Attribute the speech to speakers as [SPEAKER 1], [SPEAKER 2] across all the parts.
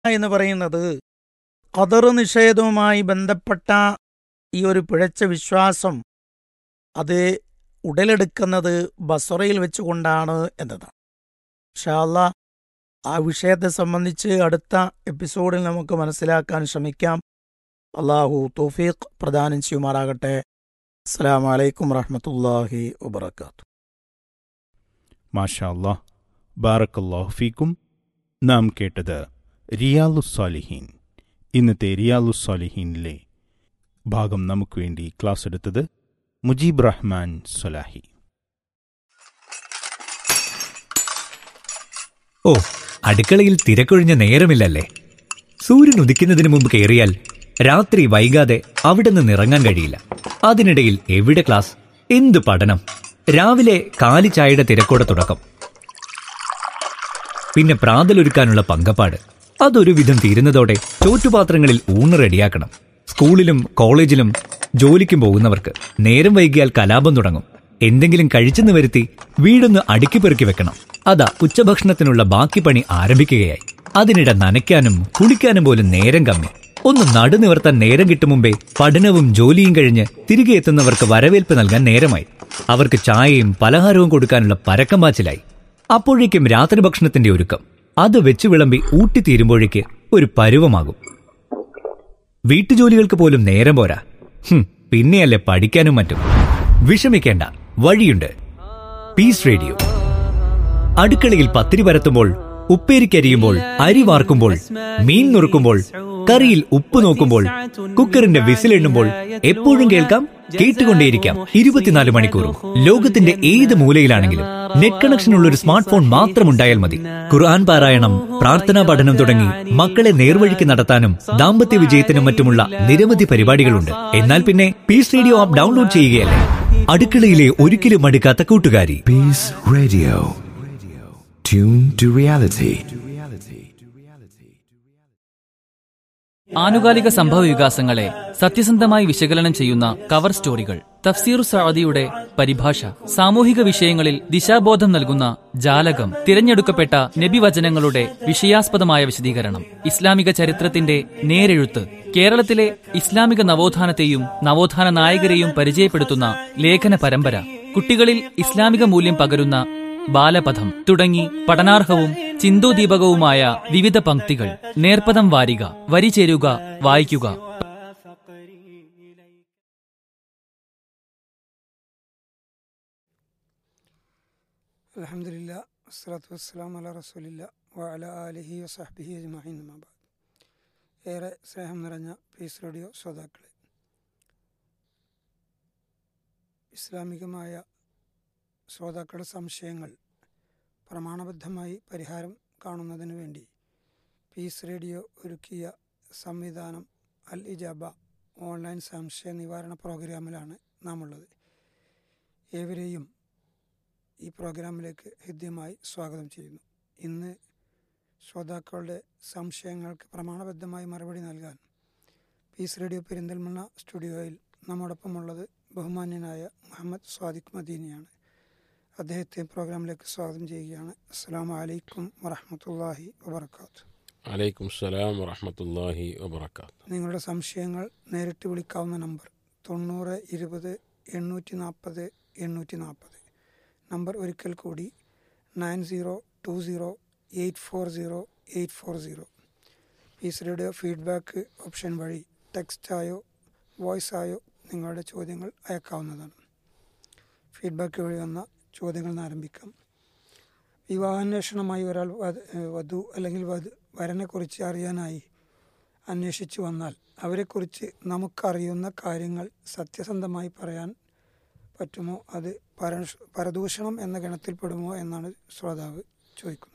[SPEAKER 1] എന്ന് പറയുന്നത് ഖദർ നിഷേധവുമായി ബന്ധപ്പെട്ട ഈ ഒരു പിഴച്ച വിശ്വാസം അത് ഉടലെടുക്കുന്നത് ബസറയിൽ വെച്ചുകൊണ്ടാണ് എന്നതാണ് ഷാല്ല ആ വിഷയത്തെ സംബന്ധിച്ച് അടുത്ത എപ്പിസോഡിൽ നമുക്ക് മനസ്സിലാക്കാൻ ശ്രമിക്കാം അള്ളാഹു തൗഫീഖ് പ്രദാനം ചെയ്യുമാറാകട്ടെ അസ്സാം വലൈക്കും വറഹമത്തല്ലാഹി വബർക്കാത്തു
[SPEAKER 2] മാഷാ അല്ലാഹ് ബാറക്കല്ലാഹു ഫീക്കും നാം കേട്ടത് റിയാലുസ്സാലിഹീൻ ഇന്നത്തെ റിയാലുസ്സാലിഹീനിലെ ഭാഗം നമുക്ക് വേണ്ടി ക്ലാസ് എടുത്തത് മുജീബ് റഹ്മാൻ സൊലാഹി
[SPEAKER 3] ഓ അടുക്കളയിൽ തിരക്കൊഴിഞ്ഞ നേരമില്ലല്ലേ സൂര്യൻ ഉദിക്കുന്നതിന് മുമ്പ് കയറിയാൽ രാത്രി വൈകാതെ അവിടെ നിന്ന് ഇറങ്ങാൻ കഴിയില്ല അതിനിടയിൽ എവിടെ ക്ലാസ് എന്ത് പഠനം രാവിലെ കാലി ചായയുടെ തിരക്കോടെ തുടക്കം പിന്നെ പ്രാതലൊരുക്കാനുള്ള പങ്കപ്പാട് അതൊരു വിധം തീരുന്നതോടെ ചോറ്റുപാത്രങ്ങളിൽ ഊണ് റെഡിയാക്കണം സ്കൂളിലും കോളേജിലും ജോലിക്കും പോകുന്നവർക്ക് നേരം വൈകിയാൽ കലാപം തുടങ്ങും എന്തെങ്കിലും കഴിച്ചെന്ന് വരുത്തി വീടൊന്ന് അടുക്കി പെറുക്കി വെക്കണം അതാ ഉച്ചഭക്ഷണത്തിനുള്ള ബാക്കി പണി ആരംഭിക്കുകയായി അതിനിടെ നനയ്ക്കാനും കുളിക്കാനും പോലും നേരം കമ്മി ഒന്ന് നടുനിവർത്താൻ നേരം കിട്ടും മുമ്പേ പഠനവും ജോലിയും കഴിഞ്ഞ് തിരികെ എത്തുന്നവർക്ക് വരവേൽപ്പ് നൽകാൻ നേരമായി അവർക്ക് ചായയും പലഹാരവും കൊടുക്കാനുള്ള പരക്കം പാച്ചിലായി അപ്പോഴേക്കും രാത്രി ഭക്ഷണത്തിന്റെ ഒരുക്കം അത് വെച്ച് വിളമ്പി ഊട്ടിത്തീരുമ്പോഴേക്ക് ഒരു പരുവമാകും വീട്ടുജോലികൾക്ക് പോലും നേരം പോരാ ഹും, പിന്നെയല്ലേ പഠിക്കാനും മറ്റും വിഷമിക്കേണ്ട വഴിയുണ്ട് പീസ് റേഡിയോ അടുക്കളയിൽ പത്തിരി പരത്തുമ്പോൾ ഉപ്പേരിക്കരിയുമ്പോൾ അരി വാർക്കുമ്പോൾ മീൻ നുറുക്കുമ്പോൾ കറിയിൽ ഉപ്പ് നോക്കുമ്പോൾ കുക്കറിന്റെ വിസിലെണ്ണുമ്പോൾ എപ്പോഴും കേൾക്കാം കേട്ടുകൊണ്ടേയിരിക്കാം ഇരുപത്തിനാല് മണിക്കൂറും ലോകത്തിന്റെ ഏത് മൂലയിലാണെങ്കിലും നെറ്റ് കണക്ഷൻ ഉള്ള ഒരു സ്മാർട്ട് ഫോൺ മാത്രം ഉണ്ടായാൽ മതി ഖുർആൻ പാരായണം പ്രാർത്ഥനാ പഠനം തുടങ്ങി മക്കളെ നേർവഴിക്ക് നടത്താനും ദാമ്പത്യ വിജയത്തിനും മറ്റുമുള്ള നിരവധി പരിപാടികളുണ്ട് എന്നാൽ പിന്നെ പീസ് റേഡിയോ ആപ്പ് ഡൗൺലോഡ് ചെയ്യുകയല്ലേ അടുക്കളയിലെ ഒരിക്കലും മടുക്കാത്ത കൂട്ടുകാരി
[SPEAKER 4] Peace Radio. Tune to reality.
[SPEAKER 5] ആനുകാലിക സംഭവ വികാസങ്ങളെ സത്യസന്ധമായി വിശകലനം ചെയ്യുന്ന കവർ സ്റ്റോറികൾ തഫ്സീർ സഅദിയുടെ പരിഭാഷ സാമൂഹിക വിഷയങ്ങളിൽ ദിശാബോധം നൽകുന്ന ജാലകം തിരഞ്ഞെടുക്കപ്പെട്ട നബിവചനങ്ങളുടെ വിഷയാസ്പദമായ വിശദീകരണം ഇസ്ലാമിക ചരിത്രത്തിന്റെ നേരെഴുത്ത് കേരളത്തിലെ ഇസ്ലാമിക നവോത്ഥാനത്തെയും നവോത്ഥാന നായകരെയും പരിചയപ്പെടുത്തുന്ന ലേഖന പരമ്പര കുട്ടികളിൽ ഇസ്ലാമിക മൂല്യം പകരുന്ന ബാലപഥം തുടങ്ങി പഠനാർഹവും ചിന്തോദീപകവുമായ വിവിധ പംക്തികൾ നേർപ്പദം വാരിക വരി ചേരുക വായിക്കുക
[SPEAKER 6] അലഹമില്ല വസ്സലാത്തു വസ്സലാം അല റസൂലില്ല വഅല ആലിഹി വസഹ്ബിഹി അജ്മഈൻ അമ്മാ ബഅദ് ഏറെ സ്നേഹം നിറഞ്ഞ പീസ് റേഡിയോ ശ്രോതാക്കളെ ഇസ്ലാമികമായ ശ്രോതാക്കളുടെ സംശയങ്ങൾ പ്രമാണബദ്ധമായി പരിഹാരം കാണുന്നതിന് വേണ്ടി പീസ് റേഡിയോ ഒരുക്കിയ സംവിധാനം അൽ ഇജാബ ഓൺലൈൻ സംശയ നിവാരണ പ്രോഗ്രാമിലാണ് നാം ഉള്ളത് ഏവരെയും ഈ പ്രോഗ്രാമിലേക്ക് ഹൃദ്യമായി സ്വാഗതം ചെയ്യുന്നു ഇന്ന് ശ്രോതാക്കളുടെ സംശയങ്ങൾക്ക് പ്രമാണബദ്ധമായി മറുപടി നൽകാൻ പീസ് റേഡിയോ പെരിന്തൽമണ്ണ സ്റ്റുഡിയോയിൽ നമ്മോടൊപ്പമുള്ളത് ബഹുമാന്യനായ മുഹമ്മദ് സ്വാദിഖ് മദീനിയാണ് അദ്ദേഹത്തെ പ്രോഗ്രാമിലേക്ക് സ്വാഗതം ചെയ്യുകയാണ് അസ്സാം വലൈക്കും വറഹമത്തല്ലാഹി വബർക്കാത്തു
[SPEAKER 7] അലൈക്കും സലാം വറഹമത്തല്ലാഹി വബർക്കാത്ത്
[SPEAKER 6] നിങ്ങളുടെ സംശയങ്ങൾ നേരിട്ട് വിളിക്കാവുന്ന നമ്പർ തൊണ്ണൂറ് ഇരുപത് എണ്ണൂറ്റി നാൽപ്പത് എണ്ണൂറ്റി നാൽപ്പത് നമ്പർ ഒരിക്കൽ കൂടി nine zero two zero eight four zero eight four zero peace radio feedback option വഴി ടെക്സ്റ്റായോ വോയിസായോ നിങ്ങളുടെ ചോദ്യങ്ങൾ അയക്കാവുന്നതാണ് ഫീഡ്ബാക്ക് വഴി വന്ന ചോദ്യങ്ങളിൽ നിന്ന് ആരംഭിക്കാം വിവാഹാന്വേഷണമായി ഒരാൾ വധ- ഏഹ് വധു അല്ലെങ്കിൽ വധു വരനെക്കുറിച്ച് അറിയാനായി അന്വേഷിച്ചു വന്നാൽ അവരെക്കുറിച്ച് നമുക്കറിയുന്ന കാര്യങ്ങൾ സത്യസന്ധമായി പറയാൻ പറ്റുമോ അത് പരഷ് പരദൂഷണം എന്ന ഗണത്തിൽപ്പെടുമോ എന്നാണ് ശ്രോതാവ് ചോദിക്കുന്നത്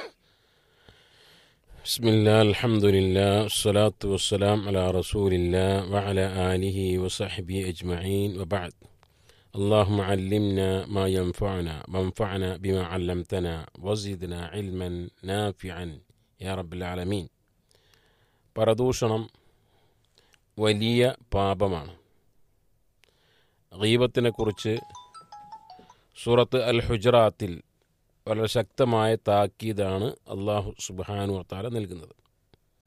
[SPEAKER 7] بسم الله الحمد لله والصلاة والسلام على رسول الله وعلى آله وصحبه أجمعين وبعد اللهم علمنا ما ينفعنا وانفعنا بما علمتنا وزدنا علما نافعا يا رب العالمين പരദൂഷണം വലിയ പാപമാണ് ഗീബത്തിനെ കുറിച്ച് സൂറത്ത് അൽ ഹുജറാത്തിൽ വളരെ ശക്തമായ താക്കീതാണ് അള്ളാഹു സുബാനു വത്താല നൽകുന്നത്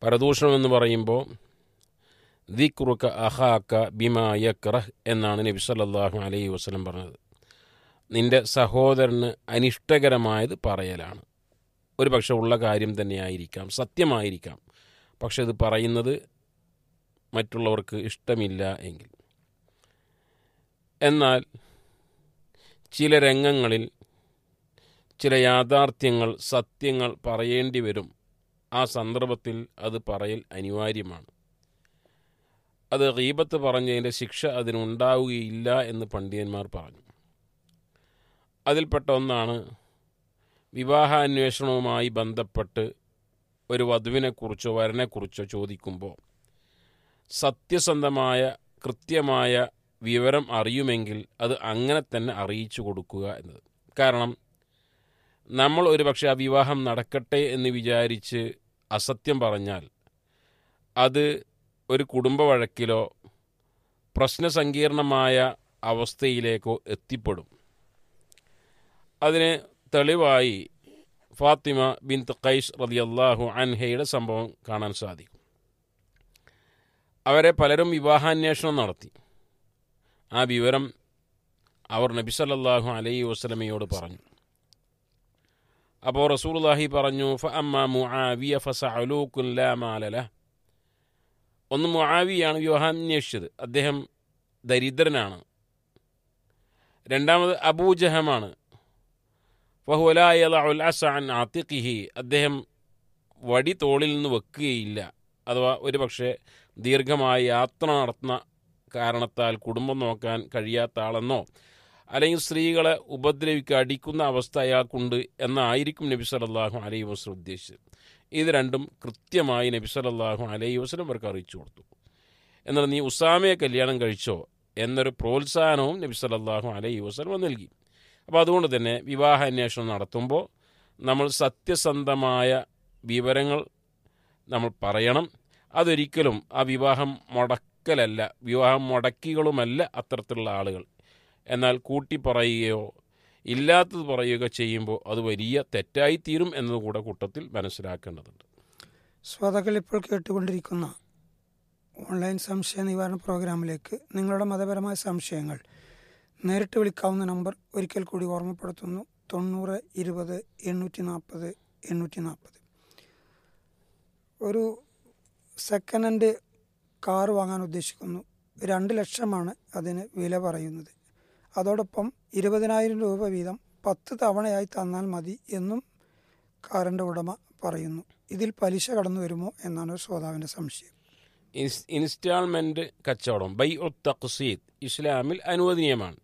[SPEAKER 7] പരദൂഷണം എന്ന് പറയുമ്പോൾ ദിക്റുക്ക അഹാക്ക ബിമാ യക്രഹ് എന്നാണ് നബി സല്ലല്ലാഹു അലൈഹി വസല്ലം പറഞ്ഞത് നിന്റെ സഹോദരന് അനിഷ്ടകരമായത് പറയലാണ് ഒരു പക്ഷെ ഉള്ള കാര്യം തന്നെയായിരിക്കാം സത്യമായിരിക്കാം പക്ഷെ ഇത് പറയുന്നത് മറ്റുള്ളവർക്ക് ഇഷ്ടമില്ല എങ്കിൽ എന്നാൽ ചില രംഗങ്ങളിൽ ചില യാഥാർത്ഥ്യങ്ങൾ സത്യങ്ങൾ പറയേണ്ടി വരും ആ സന്ദർഭത്തിൽ അത് പറയൽ അനിവാര്യമാണ് അത് ഗീബത്ത് പറഞ്ഞതിൻ്റെ ശിക്ഷ അതിനുണ്ടാവുകയില്ല എന്ന് പണ്ഡിതന്മാർ പറഞ്ഞു അതിൽപ്പെട്ട ഒന്നാണ് വിവാഹാന്വേഷണവുമായി ബന്ധപ്പെട്ട് ഒരു വധുവിനെക്കുറിച്ചോ വരനെക്കുറിച്ചോ ചോദിക്കുമ്പോൾ സത്യസന്ധമായ കൃത്യമായ വിവരം അറിയുമെങ്കിൽ അത് അങ്ങനെ തന്നെ അറിയിച്ചു കൊടുക്കുക എന്നത് കാരണം നമ്മൾ ഒരു പക്ഷേ ആ വിവാഹം നടക്കട്ടെ എന്ന് വിചാരിച്ച് അസത്യം പറഞ്ഞാൽ അത് ഒരു കുടുംബ വഴക്കിലോ പ്രശ്നസങ്കീർണമായ അവസ്ഥയിലേക്കോ എത്തിപ്പെടും അതിന് തെളിവായി ഫാത്തിമ ബിൻ ഖൈസ് റളിയല്ലാഹു അൻഹയുടെ സംഭവം കാണാൻ സാധിക്കും അവരെ പലരും വിവാഹാന്വേഷണം നടത്തി ആ വിവരം അവർ നബി സല്ലല്ലാഹു അലൈഹി വസല്ലമയോട് പറഞ്ഞു അപ്പോൾ റസൂലുള്ളാഹി പറഞ്ഞു ഫ അമ്മ മുആവിയ ഫസഅലൂകുൻ ലാ മാലല ഒന്ന് മുആവിയാണ് വിവാഹാന്വേഷിച്ചത് അദ്ദേഹം ദരിദ്രനാണ് രണ്ടാമത് അബൂജഹമാണ് ഫഹുലായൽ അൻ ആത്തിഖിഹി അദ്ദേഹം വടി തോളിൽ നിന്ന് വെക്കുകയില്ല അഥവാ ഒരു പക്ഷേ ദീർഘമായ യാത്ര നടത്തുന്ന കാരണത്താൽ കുടുംബം നോക്കാൻ കഴിയാത്ത ആളെന്നോ അല്ലെങ്കിൽ സ്ത്രീകളെ ഉപദ്രവിക്കുക അടിക്കുന്ന അവസ്ഥ അയാൾക്കുണ്ട് എന്നായിരിക്കും നബി സല്ലല്ലാഹു അലൈഹി വസ്ലം ഉദ്ദേശിച്ചത് ഇത് രണ്ടും കൃത്യമായി നബി സല്ലല്ലാഹു അലൈഹി വസ്ലം അവർക്ക് അറിയിച്ചു കൊടുത്തു എന്നാൽ നീ ഉസാമയെ കല്യാണം കഴിച്ചോ എന്നൊരു പ്രോത്സാഹനവും നബി സല്ലല്ലാഹു അലൈഹി വസ്ലം നൽകി അപ്പോൾ അതുകൊണ്ട് തന്നെ വിവാഹ അന്വേഷണം നടത്തുമ്പോൾ നമ്മൾ സത്യസന്ധമായ വിവരങ്ങൾ നമ്മൾ പറയണം അതൊരിക്കലും ആ വിവാഹം മുടക്കലല്ല വിവാഹം മുടക്കികളുമല്ല അത്തരത്തിലുള്ള ആളുകൾ എന്നാൽ കൂട്ടി പറയുകയോ ഇല്ലാത്തത് പറയുകയോ ചെയ്യുമ്പോൾ അത് വലിയ തെറ്റായിത്തീരും എന്നതുകൂടെ കൂട്ടത്തിൽ മനസ്സിലാക്കേണ്ടതുണ്ട്
[SPEAKER 6] ശ്രോതാക്കൾ ഇപ്പോൾ കേട്ടുകൊണ്ടിരിക്കുന്ന ഓൺലൈൻ സംശയ നിവാരണ പ്രോഗ്രാമിലേക്ക് നിങ്ങളുടെ മതപരമായ സംശയങ്ങൾ നേരിട്ട് വിളിക്കാവുന്ന നമ്പർ ഒരിക്കൽ കൂടി ഓർമ്മപ്പെടുത്തുന്നു തൊണ്ണൂറ് ഇരുപത് എണ്ണൂറ്റി നാൽപ്പത് എണ്ണൂറ്റി നാൽപ്പത് ഒരു സെക്കൻഡ് ഹാൻഡ് കാർ വാങ്ങാൻ ഉദ്ദേശിക്കുന്നു രണ്ട് ലക്ഷമാണ് അതിന് വില പറയുന്നത് അതോടൊപ്പം ഇരുപതിനായിരം രൂപ വീതം പത്ത് തവണയായി തന്നാൽ മതി എന്നും കാറിൻ്റെ ഉടമ പറയുന്നു ഇതിൽ പലിശ കടന്നു വരുമോ എന്നാണ് ഒരു ശ്രോതാവിൻ്റെ സംശയം
[SPEAKER 7] ഇൻസ് ഇൻസ്റ്റാൾമെൻറ്റ് കച്ചവടം ബൈ ഉ തഖ്സീദ് ഇസ്ലാമിൽ അനുവദനീയമാണ്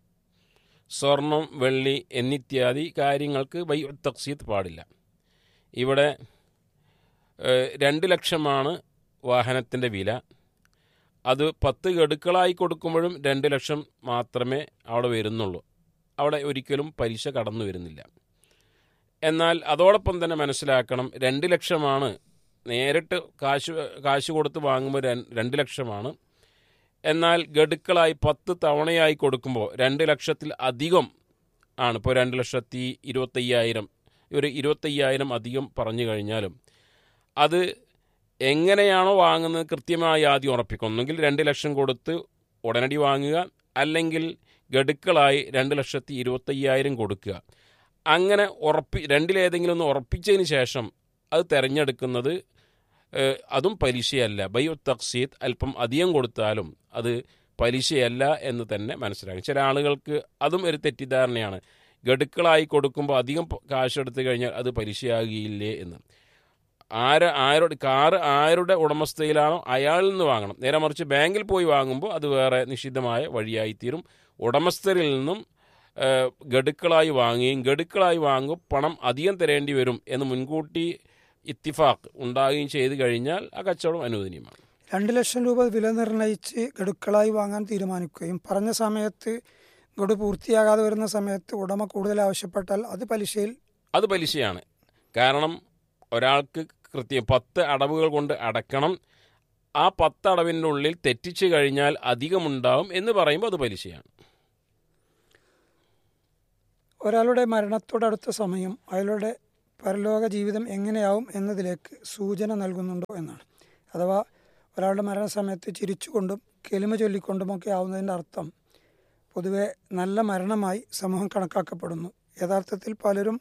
[SPEAKER 7] സ്വർണം വെള്ളി എന്നിത്യാദി കാര്യങ്ങൾക്ക് ബൈ ഉ തഖ്സീദ് പാടില്ല ഇവിടെ ഏഹ്, രണ്ട് ലക്ഷമാണ് വാഹനത്തിൻ്റെ വില അത് പത്ത് ഗഡുക്കളായി കൊടുക്കുമ്പോഴും രണ്ട് ലക്ഷം മാത്രമേ അവിടെ വരുന്നുള്ളൂ അവിടെ ഒരിക്കലും പലിശ കടന്നു വരുന്നില്ല എന്നാൽ അതോടൊപ്പം തന്നെ മനസ്സിലാക്കണം രണ്ട് ലക്ഷമാണ് നേരിട്ട് കാശ് കാശ് കൊടുത്ത് വാങ്ങുമ്പോൾ ര- രണ്ട് ലക്ഷമാണ് എന്നാൽ ഗഡുക്കളായി പത്ത് തവണയായി കൊടുക്കുമ്പോൾ രണ്ട് ലക്ഷത്തിൽ അധികം ആണ് ഇപ്പോൾ രണ്ട് ലക്ഷത്തി ഇരുപത്തയ്യായിരം ഒരു ഇരുപത്തയ്യായിരം അധികം പറഞ്ഞു കഴിഞ്ഞാലും അത് എങ്ങനെയാണോ വാങ്ങുന്നത് കൃത്യമായി ആദ്യം ഉറപ്പിക്കും ഒന്നുകിൽ രണ്ട് ലക്ഷം കൊടുത്ത് ഉടനടി വാങ്ങുക അല്ലെങ്കിൽ ഗഡുക്കളായി രണ്ട് ലക്ഷത്തി ഇരുപത്തയ്യായിരം കൊടുക്കുക അങ്ങനെ ഉറപ്പി രണ്ടിലേതെങ്കിലും ഒന്ന് ഉറപ്പിച്ചതിന് ശേഷം അത് തിരഞ്ഞെടുക്കുന്നത് ഏഹ്, അതും പലിശയല്ല ബൈ തക്സീദ് അല്പം അധികം കൊടുത്താലും അത് പലിശയല്ല എന്ന് തന്നെ മനസ്സിലാക്കും ചില ആളുകൾക്ക് അതും ഒരു തെറ്റിദ്ധാരണയാണ് ഗഡുക്കളായി കൊടുക്കുമ്പോൾ അധികം പ- കാശ് എടുത്തു കഴിഞ്ഞാൽ അത് പലിശയാകുകയില്ലേ എന്ന് ആര് ആരുടെ കാറ് ആരുടെ ഉടമസ്ഥയിലാണോ അയാളിൽ നിന്ന് വാങ്ങണം നേരെ മറിച്ച് ബാങ്കിൽ പോയി വാങ്ങുമ്പോൾ അത് വേറെ നിഷിദ്ധമായ വഴിയായിത്തീരും ഉടമസ്ഥരിൽ നിന്നും ഏഹ്, ഗഡുക്കളായി വാങ്ങുകയും ഗഡുക്കളായി വാങ്ങും പണം അധികം തരേണ്ടി വരും എന്ന് മുൻകൂട്ടി ഇത്തിഫാക്ക് ഉണ്ടാകുകയും ചെയ്തു കഴിഞ്ഞാൽ ആ കച്ചവടം അനുവദനീയമാണ്
[SPEAKER 6] രണ്ട് ലക്ഷം രൂപ വില നിർണ്ണയിച്ച് ഗഡുക്കളായി വാങ്ങാൻ തീരുമാനിക്കുകയും പറഞ്ഞ സമയത്ത് ഗഡു പൂർത്തിയാകാതെ വരുന്ന സമയത്ത് ഉടമ കൂടുതൽ ആവശ്യപ്പെട്ടാൽ അത് പലിശയിൽ
[SPEAKER 7] അത് പലിശയാണ് കാരണം ഒരാൾക്ക് കൃത്യം പത്ത് അടവുകൾ കൊണ്ട് അടക്കണം ആ പത്ത് അടവിൻ്റെ ഉള്ളിൽ തെറ്റിച്ചു കഴിഞ്ഞാൽ അധികമുണ്ടാവും എന്ന് പറയുമ്പോൾ അത് പലിശയാണ്
[SPEAKER 6] ഒരാളുടെ മരണത്തോടടുത്ത സമയം അയാളുടെ പരലോക ജീവിതം എങ്ങനെയാവും എന്നതിലേക്ക് സൂചന നൽകുന്നുണ്ടോ എന്നാണ് അഥവാ ഒരാളുടെ മരണസമയത്ത് ചിരിച്ചുകൊണ്ടും കെലിമ ചൊല്ലിക്കൊണ്ടുമൊക്കെ ആവുന്നതിൻ്റെ അർത്ഥം പൊതുവെ നല്ല മരണമായി സമൂഹം കണക്കാക്കപ്പെടുന്നു യഥാർത്ഥത്തിൽ പലരും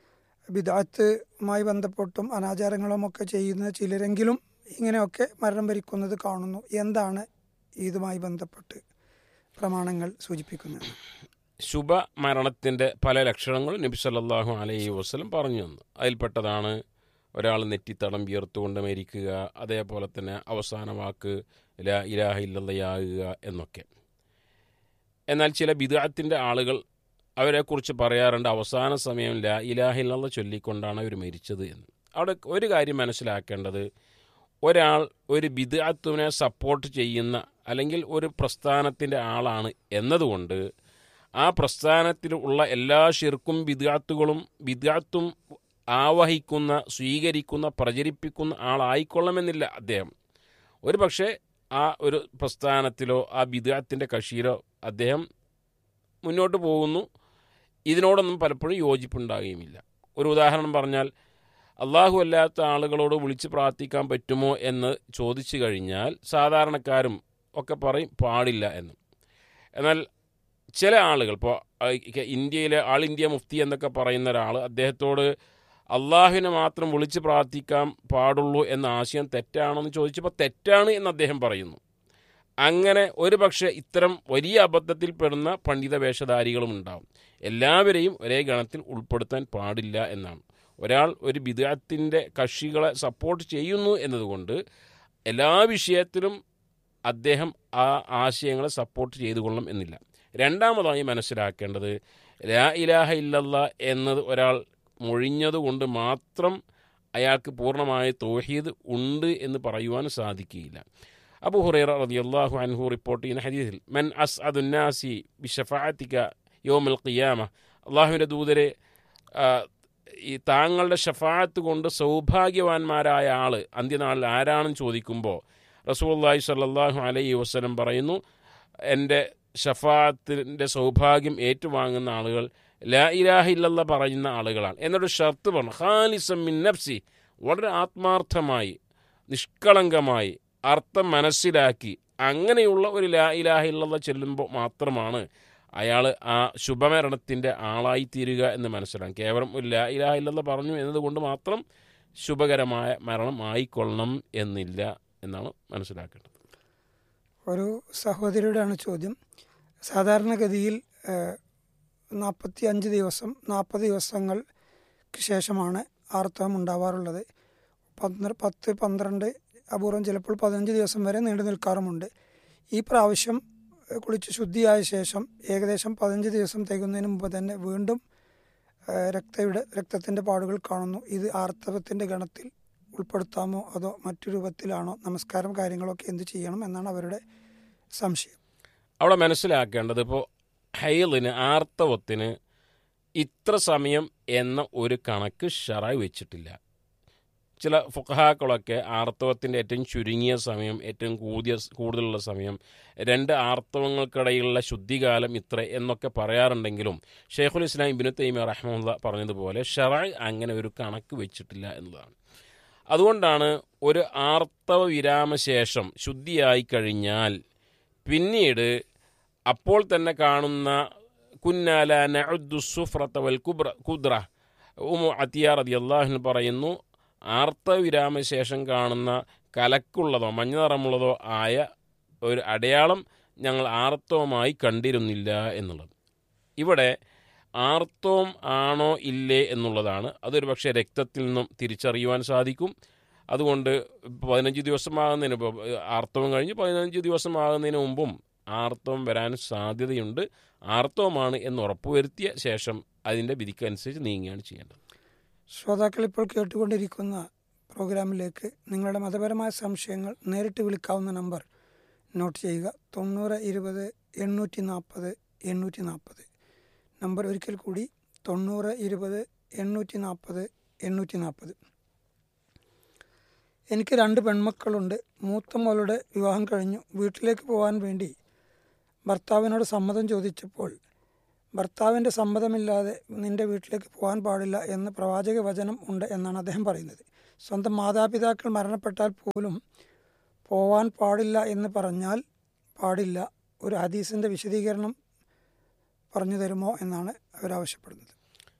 [SPEAKER 6] ബിദാത്തുമായി ബന്ധപ്പെട്ടും അനാചാരങ്ങളുമൊക്കെ ചെയ്യുന്ന ചിലരെങ്കിലും ഇങ്ങനെയൊക്കെ മരണം വരിക്കുന്നത് കാണുന്നു എന്താണ് ഇതുമായി ബന്ധപ്പെട്ട് പ്രമാണങ്ങൾ സൂചിപ്പിക്കുന്നത്
[SPEAKER 7] ശുഭ മരണത്തിൻ്റെ പല ലക്ഷണങ്ങളും നബി സല്ലല്ലാഹു അലൈഹി വസല്ലം പറഞ്ഞു തന്നു അതിൽപ്പെട്ടതാണ് ഒരാൾ നെറ്റിത്തടം വിയർത്തുകൊണ്ട് മരിക്കുക അതേപോലെ തന്നെ അവസാന വാക്ക് ലാ ഇലാഹ ഇല്ലല്ലയാകുക എന്നൊക്കെ എന്നാൽ ചില ബിദാത്തിൻ്റെ ആളുകൾ അവരെക്കുറിച്ച് പറയാറുണ്ട് അവസാന സമയം ലാ ഇലാഹ ഇല്ലല്ല ചൊല്ലിക്കൊണ്ടാണ് അവർ മരിച്ചത് എന്ന് അവിടെ ഒരു കാര്യം മനസ്സിലാക്കേണ്ടത് ഒരാൾ ഒരു ബിദാത്തുവിനെ സപ്പോർട്ട് ചെയ്യുന്ന അല്ലെങ്കിൽ ഒരു പ്രസ്ഥാനത്തിൻ്റെ ആളാണ് എന്നതുകൊണ്ട് ആ പ്രസ്ഥാനത്തിൽ ഉള്ള എല്ലാ ഷിർക്കും ബിദാത്തുകളും ബിദാത്തും ആവഹിക്കുന്ന സ്വീകരിക്കുന്ന പ്രചരിപ്പിക്കുന്ന ആളായിക്കൊള്ളണമെന്നില്ല അദ്ദേഹം ഒരു പക്ഷേ ആ ഒരു പ്രസ്ഥാനത്തിലോ ആ ബിദാത്തിൻ്റെ കക്ഷിയിലോ അദ്ദേഹം മുന്നോട്ട് പോകുന്നു ഇതിനോടൊന്നും പലപ്പോഴും യോജിപ്പുണ്ടാകുകയുമില്ല ഒരു ഉദാഹരണം പറഞ്ഞാൽ അള്ളാഹു അല്ലാത്ത ആളുകളോട് വിളിച്ച് പ്രാർത്ഥിക്കാൻ പറ്റുമോ എന്ന് ചോദിച്ചു കഴിഞ്ഞാൽ സാധാരണക്കാരും ഒക്കെ പറയും പാടില്ല എന്ന് എന്നാൽ ചില ആളുകൾ ഇപ്പോൾ ഇന്ത്യയിലെ ആൾ ഇന്ത്യ മുഫ്തി എന്നൊക്കെ പറയുന്ന ഒരാൾ അദ്ദേഹത്തോട് അള്ളാഹുവിനെ മാത്രം വിളിച്ച് പ്രാർത്ഥിക്കാൻ പാടുള്ളൂ എന്ന ആശയം തെറ്റാണെന്ന് ചോദിച്ചപ്പോൾ തെറ്റാണ് എന്ന് അദ്ദേഹം പറയുന്നു അങ്ങനെ ഒരു പക്ഷേ ഇത്തരം വലിയ അബദ്ധത്തിൽപ്പെടുന്ന പണ്ഡിത വേഷധാരികളും ഉണ്ടാവും എല്ലാവരെയും ഒരേ ഗണത്തിൽ ഉൾപ്പെടുത്താൻ പാടില്ല എന്നാണ് ഒരാൾ ഒരു ബിദാത്തിൻ്റെ കക്ഷികളെ സപ്പോർട്ട് ചെയ്യുന്നു എന്നതുകൊണ്ട് എല്ലാ വിഷയത്തിലും അദ്ദേഹം ആ ആശയങ്ങളെ സപ്പോർട്ട് ചെയ്തു കൊള്ളണം എന്നില്ല രണ്ടാമതായി മനസ്സിലാക്കേണ്ടത് ലാ ഇലാഹ ഇല്ലല്ല എന്നത് ഒരാൾ മൊഴിഞ്ഞതുകൊണ്ട് മാത്രം അയാൾക്ക് പൂർണ്ണമായ തോഹീദ് ഉണ്ട് എന്ന് പറയുവാൻ സാധിക്കുകയില്ല അബു ഹുറൈറ റളിയല്ലാഹു അൻഹു റിപ്പോർട്ട് ചെയ്യുന്ന ഹദീസിൽ മൻ അസ് അതുന്നാസി ബിഷഫാത്തിക യോമൽ ഖിയാമ അള്ളാഹുവിൻ്റെ ദൂതരെ ഈ താങ്കളുടെ ഷഫാത്ത് കൊണ്ട് സൗഭാഗ്യവാന്മാരായ ആൾ അന്ത്യനാളിൽ ആരാണെന്ന് ചോദിക്കുമ്പോൾ റസൂല്ലാഹി സല്ലാഹു അലൈഹി വസ്ലം പറയുന്നു എൻ്റെ ഷഫാത്തിൻ്റെ സൗഭാഗ്യം ഏറ്റുവാങ്ങുന്ന ആളുകൾ ലാ ഇലാഹ ഇല്ലല്ല പറയുന്ന ആളുകളാണ് എന്നൊരു ഷർത്ത് പറഞ്ഞു ഖാലിസം മിൻ നഫ്സി വളരെ ആത്മാർത്ഥമായി നിഷ്കളങ്കമായി അർത്ഥം മനസ്സിലാക്കി അങ്ങനെയുള്ള ഒരു ലാ ഇലാഹ ഇല്ലല്ല ചെല്ലുമ്പോൾ മാത്രമാണ് അയാൾ ആ ശുഭമരണത്തിൻ്റെ ആളായിത്തീരുക എന്ന് മനസ്സിലാക്കും കേവലം ഒരു ലാ ഇലാഹ ഇല്ലല്ല പറഞ്ഞു എന്നതുകൊണ്ട് മാത്രം ശുഭകരമായ മരണം ആയിക്കൊള്ളണം എന്നില്ല എന്നാണ് മനസ്സിലാക്കേണ്ടത്
[SPEAKER 6] ഒരു സഹോദരിയുടെയാണ് ചോദ്യം സാധാരണഗതിയിൽ നാൽപ്പത്തി അഞ്ച് ദിവസം നാൽപ്പത് ദിവസങ്ങൾക്ക് ശേഷമാണ് ആർത്തവം ഉണ്ടാവാറുള്ളത് പന്ത്ര പത്ത് പന്ത്രണ്ട് അപൂർവം ചിലപ്പോൾ പതിനഞ്ച് ദിവസം വരെ നീണ്ടു നിൽക്കാറുമുണ്ട് ഈ പ്രാവശ്യം കുളിച്ച് ശുദ്ധിയായ ശേഷം ഏകദേശം പതിനഞ്ച് ദിവസം തികയുന്നതിന് മുമ്പ് തന്നെ വീണ്ടും രക്തയുടെ രക്തത്തിൻ്റെ പാടുകൾ കാണുന്നു ഇത് ആർത്തവത്തിൻ്റെ ഗണത്തിൽ ഉൾപ്പെടുത്താമോ അതോ മറ്റു രൂപത്തിലാണോ നമസ്കാരം കാര്യങ്ങളൊക്കെ എന്ത് ചെയ്യണം എന്നാണ് അവരുടെ സംശയം
[SPEAKER 7] അവിടെ മനസ്സിലാക്കേണ്ടത് ഇപ്പോൾ ഹൈലിന് ആർത്തവത്തിന് ഇത്ര സമയം എന്ന ഒരു കണക്ക് ഷറായി വെച്ചിട്ടില്ല ചില ഫുഹാക്കളൊക്കെ ആർത്തവത്തിൻ്റെ ഏറ്റവും ചുരുങ്ങിയ സമയം ഏറ്റവും കൂടിയ കൂടുതലുള്ള സമയം രണ്ട് ആർത്തവങ്ങൾക്കിടയിലുള്ള ശുദ്ധികാലം ഇത്ര എന്നൊക്കെ പറയാറുണ്ടെങ്കിലും ഷെയ്ഖുൽ ഇസ്ലാം ഇബിനു തൈമ റഹ്മുല്ല പറഞ്ഞതുപോലെ ഷറായ് അങ്ങനെ ഒരു കണക്ക് വെച്ചിട്ടില്ല എന്നതാണ് അതുകൊണ്ടാണ് ഒരു ആർത്തവ വിരാമശേഷം ശുദ്ധിയായി കഴിഞ്ഞാൽ പിന്നീട് അപ്പോൾ തന്നെ കാണുന്ന കുന്നാല നഅുദ്ദു സുഫ്രത്ത വൽ കുബ്ര കുദ്ര ഉമു അത്തിയ റതി അള്ളാഹുന് പറയുന്നു ആർത്തവിരാമശേഷം കാണുന്ന കലക്കുള്ളതോ മഞ്ഞ നിറമുള്ളതോ ആയ ഒരു അടയാളം ഞങ്ങൾ ആർത്തവമായി കണ്ടിരുന്നില്ല എന്നുള്ളത് ഇവിടെ ആർത്തവം ആണോ ഇല്ലേ എന്നുള്ളതാണ് അതൊരു പക്ഷേ രക്തത്തിൽ നിന്നും തിരിച്ചറിയുവാൻ സാധിക്കും അതുകൊണ്ട് പതിനഞ്ച് ദിവസമാകുന്നതിന് ഇപ്പോൾ ആർത്തവം കഴിഞ്ഞ് പതിനഞ്ച് ദിവസമാകുന്നതിന് മുമ്പും ആർത്തവം വരാൻ സാധ്യതയുണ്ട് ആർത്തവമാണ് എന്ന് ഉറപ്പുവരുത്തിയ ശേഷം അതിൻ്റെ വിധിക്കനുസരിച്ച് നീങ്ങുകയാണ് ചെയ്യേണ്ടത്
[SPEAKER 6] ശ്രോതാക്കൾ ഇപ്പോൾ കേട്ടുകൊണ്ടിരിക്കുന്ന പ്രോഗ്രാമിലേക്ക് നിങ്ങളുടെ മതപരമായ സംശയങ്ങൾ നേരിട്ട് വിളിക്കാവുന്ന നമ്പർ നോട്ട് ചെയ്യുക തൊണ്ണൂറ് ഇരുപത് എണ്ണൂറ്റി നാൽപ്പത് എണ്ണൂറ്റി നാൽപ്പത് നമ്പർ ഒരിക്കൽ കൂടി തൊണ്ണൂറ് ഇരുപത് എണ്ണൂറ്റി നാൽപ്പത് എണ്ണൂറ്റി നാൽപ്പത് എനിക്ക് രണ്ട് പെൺമക്കളുണ്ട് മൂത്ത മോളുടെ വിവാഹം കഴിഞ്ഞു വീട്ടിലേക്ക് പോകാൻ വേണ്ടി ഭർത്താവിനോട് സമ്മതം ചോദിച്ചപ്പോൾ ഭർത്താവിൻ്റെ സമ്മതമില്ലാതെ നിന്റെ വീട്ടിലേക്ക് പോകാൻ പാടില്ല എന്ന് പ്രവാചക വചനം ഉണ്ട് എന്നാണ് അദ്ദേഹം പറയുന്നത് സ്വന്തം മാതാപിതാക്കൾ മരണപ്പെട്ടാൽ പോലും പോവാൻ പാടില്ല എന്ന് പറഞ്ഞാൽ പാടില്ല ഒരു ഹദീസിൻ്റെ വിശദീകരണം പറഞ്ഞു തരുമോ എന്നാണ് അവരാവശ്യപ്പെടുന്നത്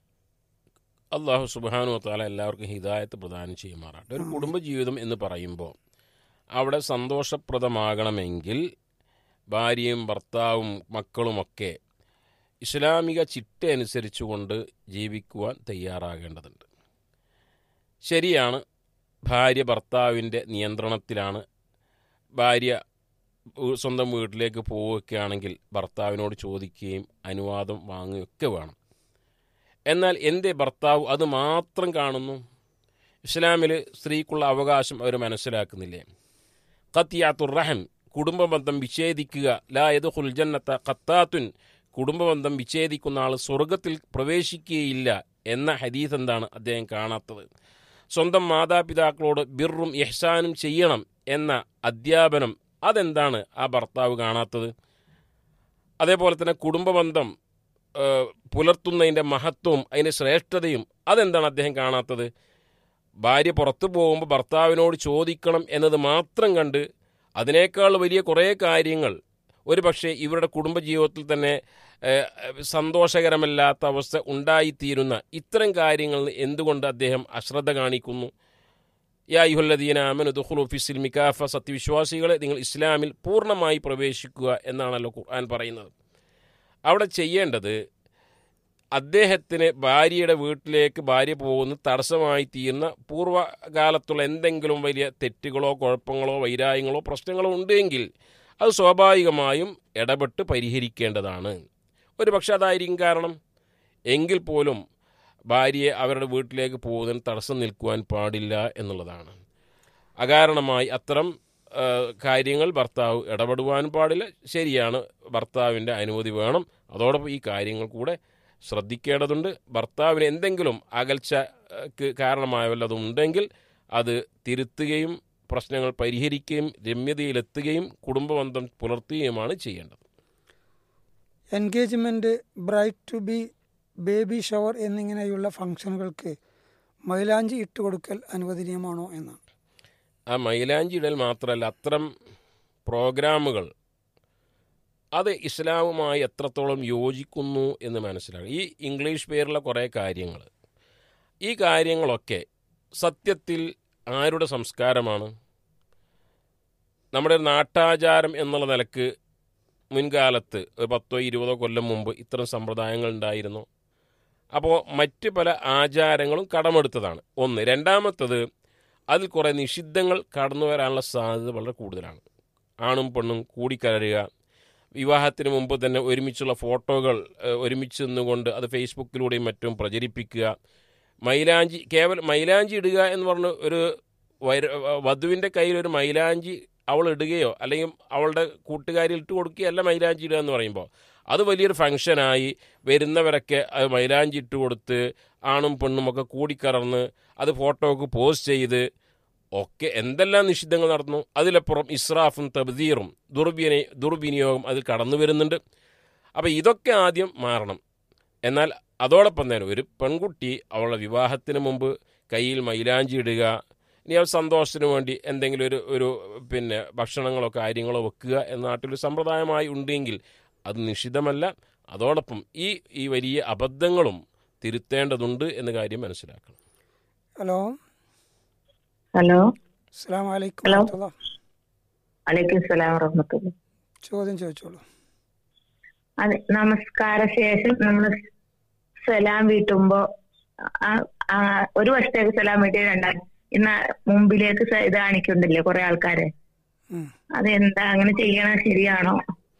[SPEAKER 7] അള്ളാഹു സുബാനു താല എല്ലാവർക്കും ഹിദായത്ത് പ്രദാനം ചെയ്യുമാറാട്ടെ ഒരു കുടുംബജീവിതം എന്ന് പറയുമ്പോൾ അവിടെ സന്തോഷപ്രദമാകണമെങ്കിൽ ഭാര്യയും ഭർത്താവും മക്കളുമൊക്കെ ഇസ്ലാമിക ചിട്ട അനുസരിച്ചുകൊണ്ട് ജീവിക്കുവാൻ തയ്യാറാകേണ്ടതുണ്ട് ശരിയാണ് ഭാര്യ ഭർത്താവിൻ്റെ നിയന്ത്രണത്തിലാണ് ഭാര്യ വീ- സ്വന്തം വീട്ടിലേക്ക് പോവുകയാണെങ്കിൽ ഭർത്താവിനോട് ചോദിക്കുകയും അനുവാദം വാങ്ങുകയൊക്കെ വേണം എന്നാൽ എൻ്റെ ഭർത്താവ് അത് മാത്രം കാണുന്നു ഇസ്ലാമിൽ സ്ത്രീക്കുള്ള അവകാശം അവർ മനസ്സിലാക്കുന്നില്ലേ ഖത്തിയാത്തുർ റഹം കുടുംബബന്ധം വിച്ഛേദിക്കുക ലായത് ഹുൽജന്നത്ത ഖത്താത്തുൻ കുടുംബബന്ധം വിച്ഛേദിക്കുന്ന ആൾ സ്വർഗത്തിൽ പ്രവേശിക്കുകയില്ല എന്ന ഹദീസ് എന്താണ് അദ്ദേഹം കാണാത്തത് സ്വന്തം മാതാപിതാക്കളോട് ബിറും ഇഹ്സാനും ചെയ്യണം എന്ന അധ്യാപനം അതെന്താണ് ആ ഭർത്താവ് കാണാത്തത് അതേപോലെ തന്നെ കുടുംബബന്ധം ഏഹ്, പുലർത്തുന്നതിൻ്റെ മഹത്വവും അതിൻ്റെ ശ്രേഷ്ഠതയും അതെന്താണ് അദ്ദേഹം കാണാത്തത് ഭാര്യ പുറത്തു പോകുമ്പോൾ ഭർത്താവിനോട് ചോദിക്കണം എന്നത് മാത്രം കണ്ട് അതിനേക്കാൾ വലിയ കുറേ കാര്യങ്ങൾ ഒരു പക്ഷേ ഇവരുടെ കുടുംബജീവിതത്തിൽ തന്നെ ഏഹ്, സന്തോഷകരമല്ലാത്ത അവസ്ഥ ഉണ്ടായിത്തീരുന്ന ഇത്തരം കാര്യങ്ങൾ എന്തുകൊണ്ട് അദ്ദേഹം അശ്രദ്ധ കാണിക്കുന്നു യാ യുഹല്ലദീന അമനു ദുഖുലു ഫിസിൽ മിക്കാഫ സത്യവിശ്വാസികളെ നിങ്ങൾ ഇസ്ലാമിൽ പൂർണ്ണമായി പ്രവേശിക്കുക എന്നാണല്ലോ ഖുർആൻ പറയുന്നത് അവിടെ ചെയ്യേണ്ടത് അദ്ദേഹത്തിന് ഭാര്യയുടെ വീട്ടിലേക്ക് ഭാര്യ പോകുന്ന തടസ്സമായി തീരുന്ന പൂർവ്വകാലത്തുള്ള എന്തെങ്കിലും വലിയ തെറ്റുകളോ കുഴപ്പങ്ങളോ വൈരാഗ്യങ്ങളോ പ്രശ്നങ്ങളോ ഉണ്ടെങ്കിൽ അത് സ്വാഭാവികമായും ഇടപെട്ട് പരിഹരിക്കേണ്ടതാണ് ഒരു പക്ഷെ അതായിരിക്കും കാരണം എങ്കിൽ പോലും ഭാര്യയെ അവരുടെ വീട്ടിലേക്ക് പോകുന്നതിന് തടസ്സം നിൽക്കുവാൻ പാടില്ല എന്നുള്ളതാണ് അകാരണമായി അത്തരം ആ, കാര്യങ്ങൾ ഭർത്താവ് ഇടപെടുവാനും പാടില്ല ശരിയാണ് ഭർത്താവിൻ്റെ അനുമതി വേണം അതോടൊപ്പം ഈ കാര്യങ്ങൾ കൂടെ ശ്രദ്ധിക്കേണ്ടതുണ്ട് ഭർത്താവിന് എന്തെങ്കിലും അകൽച്ചക്ക് കാരണമായ വല്ലതും ഉണ്ടെങ്കിൽ അത് തിരുത്തുകയും പ്രശ്നങ്ങൾ പരിഹരിക്കുകയും രമ്യതയിലെത്തുകയും കുടുംബബന്ധം പുലർത്തുകയുമാണ് ചെയ്യേണ്ടത്
[SPEAKER 6] engagement bride to be baby shower എന്നിങ്ങനെയുള്ള ഫംഗ്ഷനുകൾക്ക് മൈലാഞ്ചി ഇട്ടുകൊടുക്കൽ അനുവദനീയമാണോ എന്നാണ്
[SPEAKER 7] ആ മൈലാഞ്ചി ഇടൽ മാത്രമല്ല അത്തരം പ്രോഗ്രാമുകൾ അത് ഇസ്ലാമുമായി എത്രത്തോളം യോജിക്കുന്നു എന്ന് മനസ്സിലാക്കും ഈ ഇംഗ്ലീഷ് പേരുള്ള കുറേ കാര്യങ്ങൾ ഈ കാര്യങ്ങളൊക്കെ സത്യത്തിൽ ആരുടെ സംസ്കാരമാണ് നമ്മുടെ ഒരു നാട്ടാചാരം എന്നുള്ള നിലക്ക് മുൻകാലത്ത് ഒരു പത്തോ ഇരുപതോ കൊല്ലം മുമ്പ് ഇത്തരം സമ്പ്രദായങ്ങൾ ഉണ്ടായിരുന്നു അപ്പോൾ മറ്റ് പല ആചാരങ്ങളും കടമെടുത്തതാണ് ഒന്ന് രണ്ടാമത്തത് അതിൽ കുറേ നിഷിദ്ധങ്ങൾ കടന്നു വരാനുള്ള സാധ്യത വളരെ കൂടുതലാണ് ആണും പെണ്ണും കൂടിക്കലരുക വിവാഹത്തിന് മുമ്പ് തന്നെ ഒരുമിച്ചുള്ള ഫോട്ടോകൾ ഏഹ്, ഒരുമിച്ച് നിന്നുകൊണ്ട് അത് ഫേസ്ബുക്കിലൂടെയും മറ്റും പ്രചരിപ്പിക്കുക മൈലാഞ്ചി കേവലം മൈലാഞ്ചി ഇടുക എന്ന് പറഞ്ഞ ഒരു വര- വധുവിൻ്റെ കയ്യിൽ ഒരു മൈലാഞ്ചി അവൾ ഇടുകയോ അല്ലെങ്കിൽ അവളുടെ കൂട്ടുകാരി ഇട്ട് കൊടുക്കുകയല്ല മൈലാഞ്ചി ഇടുക എന്ന് പറയുമ്പോൾ അത് വലിയൊരു ഫംഗ്ഷനായി വരുന്നവരൊക്കെ അത് മൈലാഞ്ചി ഇട്ട് കൊടുത്ത് ആണും പെണ്ണും ഒക്കെ കൂടിക്കറന്ന് അത് ഫോട്ടോക്ക് പോസ്റ്റ് ചെയ്ത് ഒക്കെ എന്തെല്ലാം നിഷിദ്ധങ്ങൾ നടന്നു അതിലപ്പുറം ഇസ്രാഫും തബ്ദീറും ദുർവിന ദുർവിനിയോഗം അതിൽ കടന്നു വരുന്നുണ്ട് അപ്പോൾ ഇതൊക്കെ ആദ്യം മാറണം എന്നാൽ അതോടൊപ്പം തന്നെ ഒരു പെൺകുട്ടി അവളുടെ വിവാഹത്തിന് മുമ്പ് കയ്യിൽ മൈലാഞ്ചി ഇടുക ഇനി അവൾ സന്തോഷത്തിന് വേണ്ടി എന്തെങ്കിലും ഒരു ഒരു പിന്നെ ഭക്ഷണങ്ങളോ കാര്യങ്ങളോ വെക്കുക എന്ന നാട്ടിലൊരു സമ്പ്രദായമായി ഉണ്ടെങ്കിൽ അത് നിഷിദ്ധമല്ല അതോടൊപ്പം ഈ ഈ വലിയ അബദ്ധങ്ങളും തിരുത്തേണ്ടതുണ്ട് എന്ന കാര്യം മനസ്സിലാക്കണം
[SPEAKER 6] ഹലോ
[SPEAKER 8] ഹലോ
[SPEAKER 6] അസ്സാം വലൈക്കും
[SPEAKER 8] ഹലോ.
[SPEAKER 6] വറഹ്മത്തുള്ളാഹ്.
[SPEAKER 8] അലൈക്കും സ്വലാം വറഹമത്തുള്ള
[SPEAKER 6] ചോദ്യം ചോദിച്ചോളൂ
[SPEAKER 8] അതെ നമസ്കാര ശേഷം നമ്മൾ സലാം വീട്ടുമ്പോ ആ- ആ ഒരു വശത്തേക്ക് സലാം വീട്ടിയ രണ്ടാം ഇന്ന് മുമ്പിലേക്ക് സ- ഇത് കാണിക്കുന്നില്ലേ കുറെ ആൾക്കാര്
[SPEAKER 6] ഉം.
[SPEAKER 8] അതെന്താ അങ്ങനെ ചെയ്യണത് ശരിയാണോ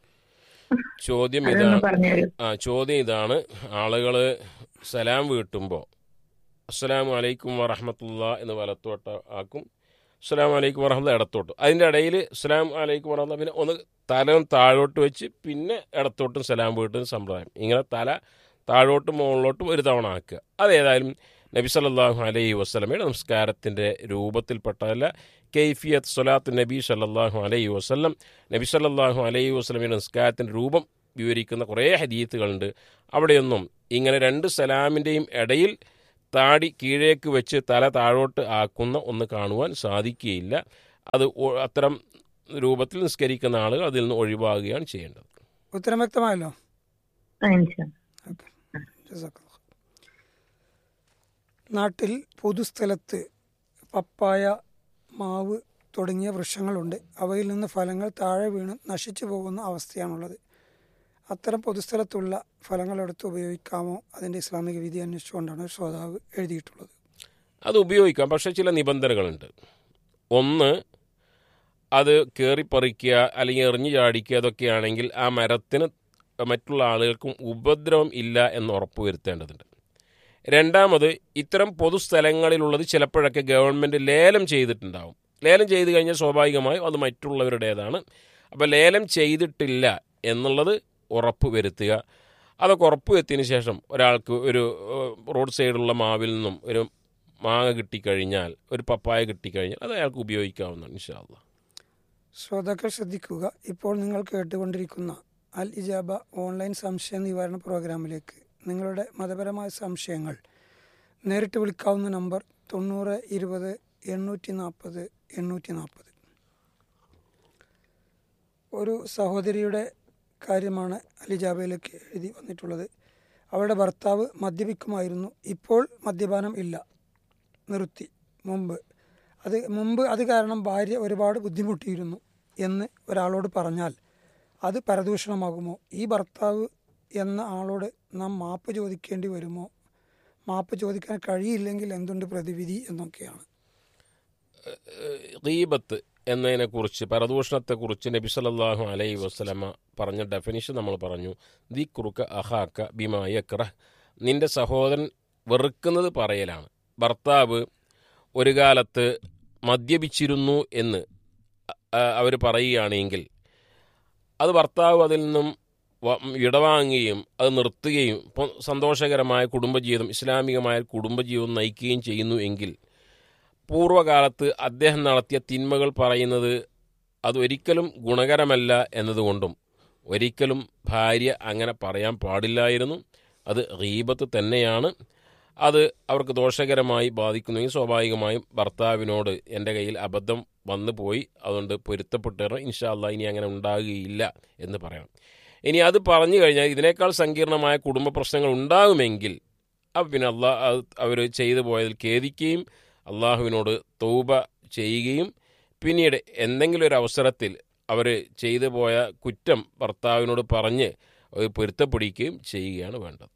[SPEAKER 7] ചോദ്യം
[SPEAKER 8] അതൊന്ന്
[SPEAKER 7] ഇതാണ്
[SPEAKER 8] പറഞ്ഞുതരൂ
[SPEAKER 7] ആ ചോദ്യം ഇതാണ് ആളുകൾ സലാം വീട്ടുമ്പോൾ അസ്സലാമു അലൈക്കും വറഹമത്തുള്ള എന്ന് വലത്തോട്ട് ആക്കും അസ്സലാമു അലൈക്കും വറഹമത്തുള്ള ഇടത്തോട്ട് അതിൻ്റെ ഇടയിൽ അസ്സലാം അലൈക്കും വറഹമത്തുള്ള പിന്നെ ഒന്ന് തല താഴോട്ട് വെച്ച് പിന്നെ ഇടത്തോട്ടും സലാം വീട്ടുന്ന സമ്പ്രദായം ഇങ്ങനെ തല താഴോട്ടും മുകളിലോട്ടും ഒരു തവണ ആക്കുക അതേതായാലും നബി സല്ലല്ലാഹു അലൈഹി വസ്ലമയുടെ നമസ്കാരത്തിൻ്റെ രൂപത്തിൽപ്പെട്ടതല്ല കെയ്ഫിയത്ത് സൊലാത്ത് നബി സല്ലല്ലാഹു അലൈഹി വസ്ലം നബി സല്ലല്ലാഹു അലൈഹി വസ്ലമയുടെ നമസ്കാരത്തിൻ്റെ രൂപം വിവരിക്കുന്ന കുറേ ഹദീത്തുകളുണ്ട് അവിടെയൊന്നും ഇങ്ങനെ രണ്ട് സലാമിൻ്റെയും ഇടയിൽ താടി കീഴേക്ക് വെച്ച് തല താഴോട്ട് ആക്കുന്ന ഒന്ന് കാണുവാൻ സാധിക്കുകയില്ല അത് ഒ- അത്തരം രൂപത്തിൽ നിസ്കരിക്കുന്ന ആളുകൾ അതിൽ നിന്ന് ഒഴിവാകുകയാണ് ചെയ്യേണ്ടത്
[SPEAKER 6] ഉത്തരം വ്യക്തമായല്ലോ
[SPEAKER 8] ആ, ഇൻഷാ
[SPEAKER 6] ഓക്കെ ജസാക്കല്ലാഹ്. നാട്ടിൽ പൊതുസ്ഥലത്ത് പപ്പായ മാവ് തുടങ്ങിയ വൃക്ഷങ്ങളുണ്ട് അവയിൽ നിന്ന് ഫലങ്ങൾ താഴെ വീണ് നശിച്ചു പോകുന്ന അവസ്ഥയാണുള്ളത് അത്തരം പൊതുസ്ഥലത്തുള്ള ഫലങ്ങൾ എടുത്ത് ഉപയോഗിക്കാമോ അതിൻ്റെ ഇസ്ലാമിക വിധി അന്വേഷിച്ചുകൊണ്ടാണ് ശ്രോതാവ് എഴുതിയിട്ടുള്ളത്
[SPEAKER 7] അത് ഉപയോഗിക്കാം പക്ഷേ ചില നിബന്ധനകളുണ്ട് ഒന്ന് അത് കയറിപ്പറിക്കുക അല്ലെങ്കിൽ എറിഞ്ഞു ചാടിക്കുക അതൊക്കെയാണെങ്കിൽ ആ മരത്തിന് മറ്റുള്ള ആളുകൾക്കും ഉപദ്രവം ഇല്ല എന്ന് ഉറപ്പുവരുത്തേണ്ടതുണ്ട് രണ്ടാമത് ഇത്തരം പൊതുസ്ഥലങ്ങളിലുള്ളത് ചിലപ്പോഴൊക്കെ ഗവൺമെൻറ് ലേലം ചെയ്തിട്ടുണ്ടാവും ലേലം ചെയ്ത് കഴിഞ്ഞാൽ സ്വാഭാവികമായും അത് മറ്റുള്ളവരുടേതാണ് അപ്പോൾ ലേലം ചെയ്തിട്ടില്ല എന്നുള്ളത് ഉറപ്പ് വരുത്തുക അതൊക്കെ ഉറപ്പ് വരുത്തിയതിന് ശേഷം ഒരാൾക്ക് ഒരു ഏഹ്, റോഡ് സൈഡിലുള്ള മാവിൽ നിന്നും ഒരു മാങ്ങ കിട്ടിക്കഴിഞ്ഞാൽ ഒരു പപ്പായ കിട്ടിക്കഴിഞ്ഞാൽ അത് അയാൾക്ക് ഉപയോഗിക്കാവുന്നതാണ് ഇൻഷാല്ല
[SPEAKER 6] ശ്രോതാക്കൾ ശ്രദ്ധിക്കുക ഇപ്പോൾ നിങ്ങൾ കേട്ടുകൊണ്ടിരിക്കുന്ന അൽ ഇജാബ ഓൺലൈൻ സംശയ നിവാരണ പ്രോഗ്രാമിലേക്ക് നിങ്ങളുടെ മതപരമായ സംശയങ്ങൾ നേരിട്ട് വിളിക്കാവുന്ന നമ്പർ തൊണ്ണൂറ് ഇരുപത് എണ്ണൂറ്റി നാൽപ്പത് എണ്ണൂറ്റി നാൽപ്പത് ഒരു സഹോദരിയുടെ കാര്യമാണ് അലിജാബയിലേക്ക് എഴുതി വന്നിട്ടുള്ളത് അവരുടെ ഭർത്താവ് മദ്യപിക്കുമായിരുന്നു ഇപ്പോൾ മദ്യപാനം ഇല്ല നിർത്തി മുമ്പ് അത് മുമ്പ് അത് കാരണം ഭാര്യ ഒരുപാട് ബുദ്ധിമുട്ടിയിരുന്നു എന്ന് ഒരാളോട് പറഞ്ഞാൽ അത് പരദൂഷണമാകുമോ ഈ ഭർത്താവ് എന്ന ആളോട് നാം മാപ്പ് ചോദിക്കേണ്ടി വരുമോ മാപ്പ് ചോദിക്കാൻ കഴിയില്ലെങ്കിൽ എന്തുണ്ട് പ്രതിവിധി എന്നൊക്കെയാണ്
[SPEAKER 7] ഗീബത്ത് എന്നതിനെക്കുറിച്ച് പരദൂഷണത്തെക്കുറിച്ച് നബി സല്ലല്ലാഹു അലൈഹി വസ്ലമ പറഞ്ഞ ഡെഫിനിഷൻ നമ്മൾ പറഞ്ഞു ദി കുറുക്ക അഹാക്ക ബിമായക്ര നിന്റെ സഹോദരൻ വെറുക്കുന്നത് പറയലാണ് ഭർത്താവ് ഒരു കാലത്ത് മദ്യപിച്ചിരുന്നു എന്ന് അവർ പറയുകയാണെങ്കിൽ അത് ഭർത്താവ് അതിൽ നിന്നും വ- ഇടവാങ്ങുകയും അത് നിർത്തുകയും ഇപ്പം സന്തോഷകരമായ കുടുംബജീവിതം ഇസ്ലാമികമായ കുടുംബജീവിതം നയിക്കുകയും ചെയ്യുന്നു എങ്കിൽ പൂർവ്വകാലത്ത് അദ്ദേഹം നടത്തിയ തിന്മകൾ പറയുന്നത് അതൊരിക്കലും ഗുണകരമല്ല എന്നതുകൊണ്ടും ഒരിക്കലും ഭാര്യ അങ്ങനെ പറയാൻ പാടില്ലായിരുന്നു അത് റീബത്ത് തന്നെയാണ് അത് അവർക്ക് ദോഷകരമായി ബാധിക്കുന്നെങ്കിൽ സ്വാഭാവികമായും ഭർത്താവിനോട് എൻ്റെ കയ്യിൽ അബദ്ധം വന്നു പോയി അതുകൊണ്ട് പൊരുത്തപ്പെട്ടേറെ ഇൻഷാല്ല ഇനി അങ്ങനെ ഉണ്ടാകുകയില്ല എന്ന് പറയണം ഇനി അത് പറഞ്ഞു കഴിഞ്ഞാൽ ഇതിനേക്കാൾ സങ്കീർണമായ കുടുംബ പ്രശ്നങ്ങൾ ഉണ്ടാകുമെങ്കിൽ അപ്പം പിന്നെ അള്ളാഹ് അവർ ചെയ്തു പോയതിൽ ഖേദിക്കുകയും അള്ളാഹുവിനോട് തൗബ ചെയ്യുകയും പിന്നീട് എന്തെങ്കിലും ഒരു അവസരത്തിൽ അവർ ചെയ്തു പോയ കുറ്റം ഭർത്താവിനോട് പറഞ്ഞ് അത് പൊരുത്തപ്പിടിക്കുകയും ചെയ്യുകയാണ് വേണ്ടത്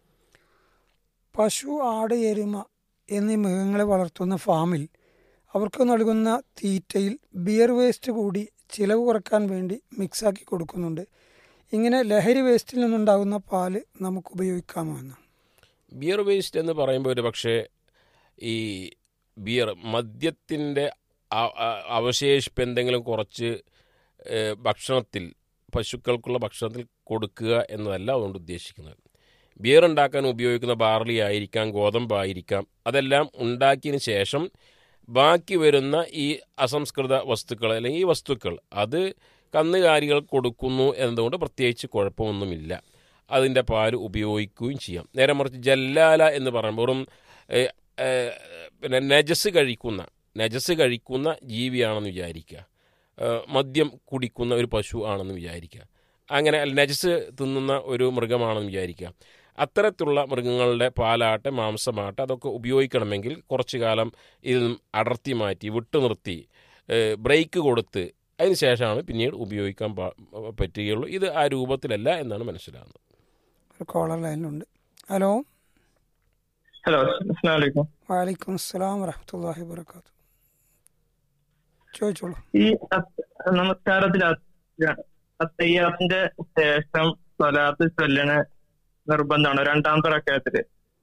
[SPEAKER 6] പശു ആട് എരുമ എന്നീ മൃഗങ്ങളെ വളർത്തുന്ന ഫാമിൽ അവർക്ക് നൽകുന്ന തീറ്റയിൽ ബിയർ വേസ്റ്റ് കൂടി ചിലവ് കുറക്കാൻ വേണ്ടി മിക്സാക്കി കൊടുക്കുന്നുണ്ട് ഇങ്ങനെ ലഹരി വേസ്റ്റിൽ നിന്നുണ്ടാകുന്ന പാല് നമുക്ക് ഉപയോഗിക്കാമോ എന്നാണ്
[SPEAKER 7] ബിയർ വേസ്റ്റ് എന്ന് പറയുമ്പോൾ ഒരു പക്ഷേ ഈ ബിയർ മദ്യത്തിൻ്റെ അ- അ- അവശേഷിപ്പ് എന്തെങ്കിലും കുറച്ച് ഏഹ്, ഭക്ഷണത്തിൽ പശുക്കൾക്കുള്ള ഭക്ഷണത്തിൽ കൊടുക്കുക എന്നതല്ല അതുകൊണ്ട് ഉദ്ദേശിക്കുന്നത് ബിയർ ഉണ്ടാക്കാൻ ഉപയോഗിക്കുന്ന ബാർലി ആയിരിക്കാം ഗോതമ്പായിരിക്കാം അതെല്ലാം ഉണ്ടാക്കിയതിന് ശേഷം ബാക്കി വരുന്ന ഈ അസംസ്കൃത വസ്തുക്കൾ അല്ലെങ്കിൽ ഈ വസ്തുക്കൾ അത് കന്നുകാലികൾ കൊടുക്കുന്നു എന്നതുകൊണ്ട് പ്രത്യേകിച്ച് കുഴപ്പമൊന്നുമില്ല അതിൻ്റെ പാല് ഉപയോഗിക്കുകയും ചെയ്യാം നേരെ മറിച്ച് ജല്ലാല എന്ന് പറയുമ്പോൾ വെറും ഏഹ്, ഏഹ്, പിന്നെ നജസ് കഴിക്കുന്ന നജസ് കഴിക്കുന്ന ജീവിയാണെന്ന് വിചാരിക്കുക ഏഹ്, മദ്യം കുടിക്കുന്ന ഒരു പശു ആണെന്ന് വിചാരിക്കുക അങ്ങനെ അല്ല, നജസ് തിന്നുന്ന ഒരു മൃഗമാണെന്ന് വിചാരിക്കുക അത്തരത്തിലുള്ള മൃഗങ്ങളുടെ പാലാട്ടെ മാംസമാട്ടെ അതൊക്കെ ഉപയോഗിക്കണമെങ്കിൽ കുറച്ചു കാലം ഇതിൽ നിന്നും അടർത്തി മാറ്റി വിട്ടു നിർത്തി ഏഹ്, ബ്രേക്ക് കൊടുത്ത് അതിന് ശേഷമാണ് പിന്നീട് ഉപയോഗിക്കാൻ പാ- പറ്റുകയുള്ളൂ ഇത് ആ രൂപത്തിലല്ല എന്നാണ് മനസ്സിലാകുന്നത്
[SPEAKER 6] ഒരു കോളർ ലൈനിലുണ്ട് ഹലോ
[SPEAKER 9] ഹലോ അസ്സാം വലൈക്കും
[SPEAKER 6] വാലൈക്കും അസ്സലാം വറഹമത്തല്ലാഹി വാബർക്കാത്തു ചോദിച്ചോളൂ
[SPEAKER 9] ഈ അത്ത്- നമസ്കാരത്തിൽ അത്തയ്യാത്തിന്റെ ശേഷം സ്വലാത്ത് ചൊല്ലണ നിർബന്ധമാണ് രണ്ടാമത്തെ റക്കയത്തില്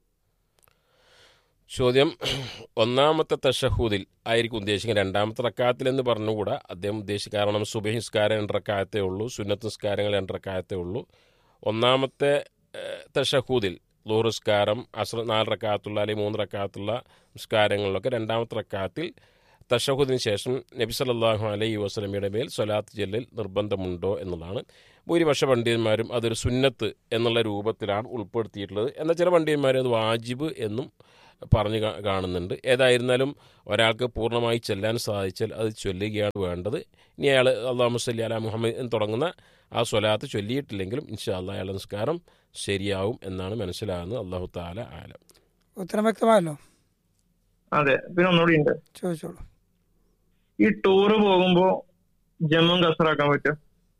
[SPEAKER 7] ചോദ്യം ഒന്നാമത്തെ തഷഹൂദിൽ ആയിരിക്കും ഉദ്ദേശിക്കുന്നത് രണ്ടാമത്തെ റക്കാത്തിൽ എന്ന് പറഞ്ഞുകൂടാ അദ്ദേഹം ഉദ്ദേശിച്ച കാരണം സുബഹി നിസ്കാരം രണ്ട് റക്കായത്തേ ഉള്ളൂ സുന്നത്ത് നിസ്കാരങ്ങൾ രണ്ട് റക്കായത്തേ ഉള്ളൂ ഒന്നാമത്തെ ഏഹ്, തഷഹൂദിൽ ലൂഹ് നിസ്കാരം അസ്ര നാല് റക്കാത്തുള്ള അല്ലെങ്കിൽ മൂന്ന് റക്കാത്തുള്ള നിസ്കാരങ്ങളിലൊക്കെ രണ്ടാമത്തെ റക്കാത്തിൽ തഷഹുദിന് ശേഷം നബി സല്ലല്ലാഹു അലൈഹി വസല്ലമയുടെ മേൽ സ്വലാത്ത് ചെല്ലൽ നിർബന്ധമുണ്ടോ എന്നുള്ളതാണ് ഭൂരിപക്ഷ പണ്ഡിതന്മാരും അതൊരു സുന്നത്ത് എന്നുള്ള രൂപത്തിലാണ് ഉൾപ്പെടുത്തിയിട്ടുള്ളത് എന്നാൽ ചില പണ്ഡിതന്മാർ അത് വാജിബ് എന്നും പറഞ്ഞു കാ- കാണുന്നുണ്ട് ഏതായിരുന്നാലും ഒരാൾക്ക് പൂർണ്ണമായി ചെല്ലാൻ സാധിച്ചാൽ അത് ചൊല്ലുകയാണ് വേണ്ടത് ഇനി അയാൾ അള്ളാഹു മുസ്ലി അല മുഹമ്മദ് എന്ന് തുടങ്ങുന്ന ആ സ്വലാത്ത് ചൊല്ലിയിട്ടില്ലെങ്കിലും ഇൻഷാ അള്ളാഹ് അയാളുടെ നിസ്കാരം ശരിയാവും എന്നാണ് മനസ്സിലാകുന്നത് അള്ളാഹു താല ആലം
[SPEAKER 6] ഉത്തരം വ്യക്തമായല്ലോ
[SPEAKER 9] അതെ പിന്നെ ഒന്നുകൂടി ഉണ്ട്
[SPEAKER 6] ചോദിച്ചോളൂ
[SPEAKER 9] ഈ ടൂറ് പോകുമ്പോ ജമ്മും കസറാക്കാൻ പറ്റും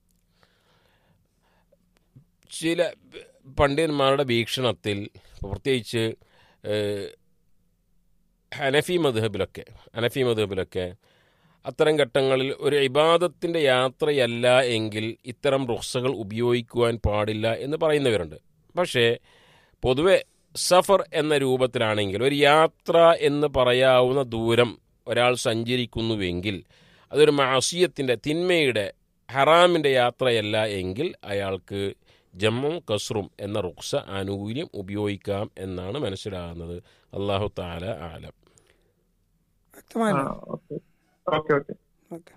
[SPEAKER 7] ചില പണ്ഡിതന്മാരുടെ വീക്ഷണത്തിൽ പ്രത്യേകിച്ച് ഏഹ്, ഹനഫി മധുഹബിലൊക്കെ ഹനഫി മധുഹബിലൊക്കെ അത്തരം ഘട്ടങ്ങളിൽ ഒരു ഇബാദത്തിൻ്റെ യാത്രയല്ല എങ്കിൽ ഇത്തരം റുക്സകൾ ഉപയോഗിക്കുവാൻ പാടില്ല എന്ന് പറയുന്നവരുണ്ട് പക്ഷേ പൊതുവെ സഫർ എന്ന രൂപത്തിലാണെങ്കിൽ ഒരു യാത്ര എന്ന് പറയാവുന്ന ദൂരം ഒരാൾ സഞ്ചരിക്കുന്നുവെങ്കിൽ അതൊരു മാസിയത്തിൻ്റെ തിന്മയുടെ ഹറാമിൻ്റെ യാത്രയല്ല എങ്കിൽ അയാൾക്ക് ജമ്മും കസ്റും എന്ന റുക്സ ആനുകൂല്യം ഉപയോഗിക്കാം എന്നാണ് മനസ്സിലാകുന്നത് അള്ളാഹു താല ആലം
[SPEAKER 6] വ്യക്തമായല്ലോ
[SPEAKER 9] ഓക്കെ ഓക്കെ ഓക്കെ
[SPEAKER 6] ഓക്കെ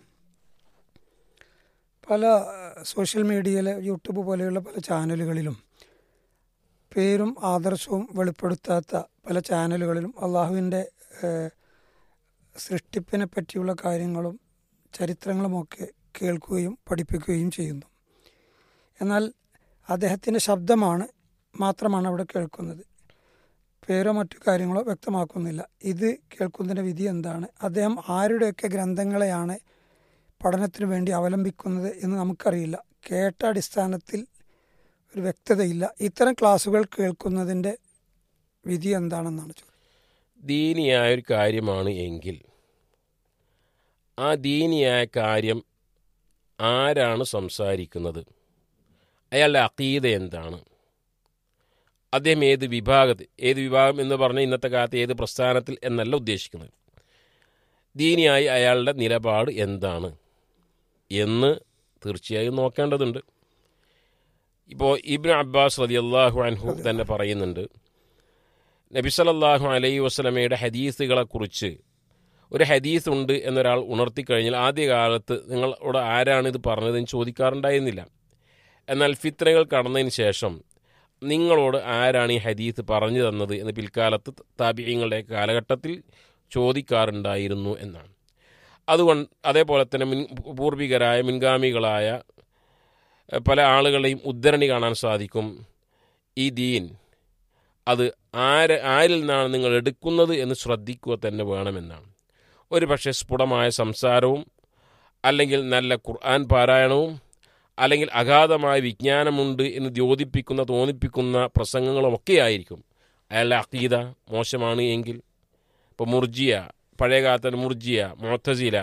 [SPEAKER 6] പല സോഷ്യൽ മീഡിയയിലെ യൂട്യൂബ് പോലെയുള്ള പല ചാനലുകളിലും പേരും ആദർശവും വെളിപ്പെടുത്താത്ത പല ചാനലുകളിലും അള്ളാഹുവിൻ്റെ സൃഷ്ടിപ്പിനെ പറ്റിയുള്ള കാര്യങ്ങളും ചരിത്രങ്ങളുമൊക്കെ കേൾക്കുകയും പഠിപ്പിക്കുകയും ചെയ്യുന്നു എന്നാൽ അദ്ദേഹത്തിൻ്റെ ശബ്ദമാണ് മാത്രമാണ് അവിടെ കേൾക്കുന്നത് പേരോ മറ്റു കാര്യങ്ങളോ വ്യക്തമാക്കുന്നില്ല ഇത് കേൾക്കുന്നതിൻ്റെ വിധി എന്താണ് അദ്ദേഹം ആരുടെയൊക്കെ ഗ്രന്ഥങ്ങളെയാണ് പഠനത്തിന് വേണ്ടി അവലംബിക്കുന്നത് എന്ന് നമുക്കറിയില്ല കേട്ട അടിസ്ഥാനത്തിൽ ഒരു വ്യക്തതയില്ല ഇത്തരം ക്ലാസ്സുകൾ കേൾക്കുന്നതിൻ്റെ വിധി എന്താണെന്നാണ് ചോദിച്ചത്
[SPEAKER 7] ദീനിയായ ഒരു കാര്യമാണ് എങ്കിൽ ആ ദീനിയായ കാര്യം ആരാണ് സംസാരിക്കുന്നത് അയാളുടെ അക്കീത എന്താണ് അദ്ദേഹം ഏത് വിഭാഗത്തിൽ ഏത് വിഭാഗം എന്ന് പറഞ്ഞാൽ ഇന്നത്തെ കാലത്ത് ഏത് പ്രസ്ഥാനത്തിൽ എന്നല്ല ഉദ്ദേശിക്കുന്നത് ദീനിയായി അയാളുടെ നിലപാട് എന്താണ് എന്ന് തീർച്ചയായും നോക്കേണ്ടതുണ്ട് ഇപ്പോൾ ഇബ്ൻ അബ്ബാസ് റതി അള്ളാഹു അൻഹു തന്നെ പറയുന്നുണ്ട് നബി സല്ലല്ലാഹു അലൈഹി വസ്ലമയുടെ ഹദീസുകളെക്കുറിച്ച് ഒരു ഹദീസ് ഉണ്ട് എന്നൊരാൾ ഉണർത്തിക്കഴിഞ്ഞാൽ ആദ്യകാലത്ത് നിങ്ങളോട് ആരാണ് ഇത് പറഞ്ഞതെന്ന് ചോദിക്കാറുണ്ടായിരുന്നില്ല എന്നാൽ ഫിത്രകൾ കടന്നതിന് ശേഷം നിങ്ങളോട് ആരാണ് ഈ ഹദീസ് പറഞ്ഞു തന്നത് എന്ന് പിൽക്കാലത്ത് താപിയങ്ങളുടെ കാലഘട്ടത്തിൽ ചോദിക്കാറുണ്ടായിരുന്നു എന്നാണ് അതുകൊണ്ട് അതേപോലെ തന്നെ മുൻ പൂർവികരായ മുൻഗാമികളായ എഹ്, പല ആളുകളെയും ഉദ്ധരണി കാണാൻ സാധിക്കും ഈ ദീൻ അത് ആര് ആരിൽ നിന്നാണ് നിങ്ങൾ എടുക്കുന്നത് എന്ന് ശ്രദ്ധിക്കുക തന്നെ വേണമെന്നാണ് ഒരു പക്ഷേ സ്ഫുടമായ സംസാരവും അല്ലെങ്കിൽ നല്ല ഖുർആൻ പാരായണവും അല്ലെങ്കിൽ അഗാധമായ വിജ്ഞാനമുണ്ട് എന്ന് ദ്യോതിപ്പിക്കുന്ന തോന്നിപ്പിക്കുന്ന പ്രസംഗങ്ങളുമൊക്കെ ആയിരിക്കും അയാളുടെ അക്കീത മോശമാണ് എങ്കിൽ ഇപ്പോൾ മുർജിയ പഴയകാലത്തെ മുർജിയ മോത്തസില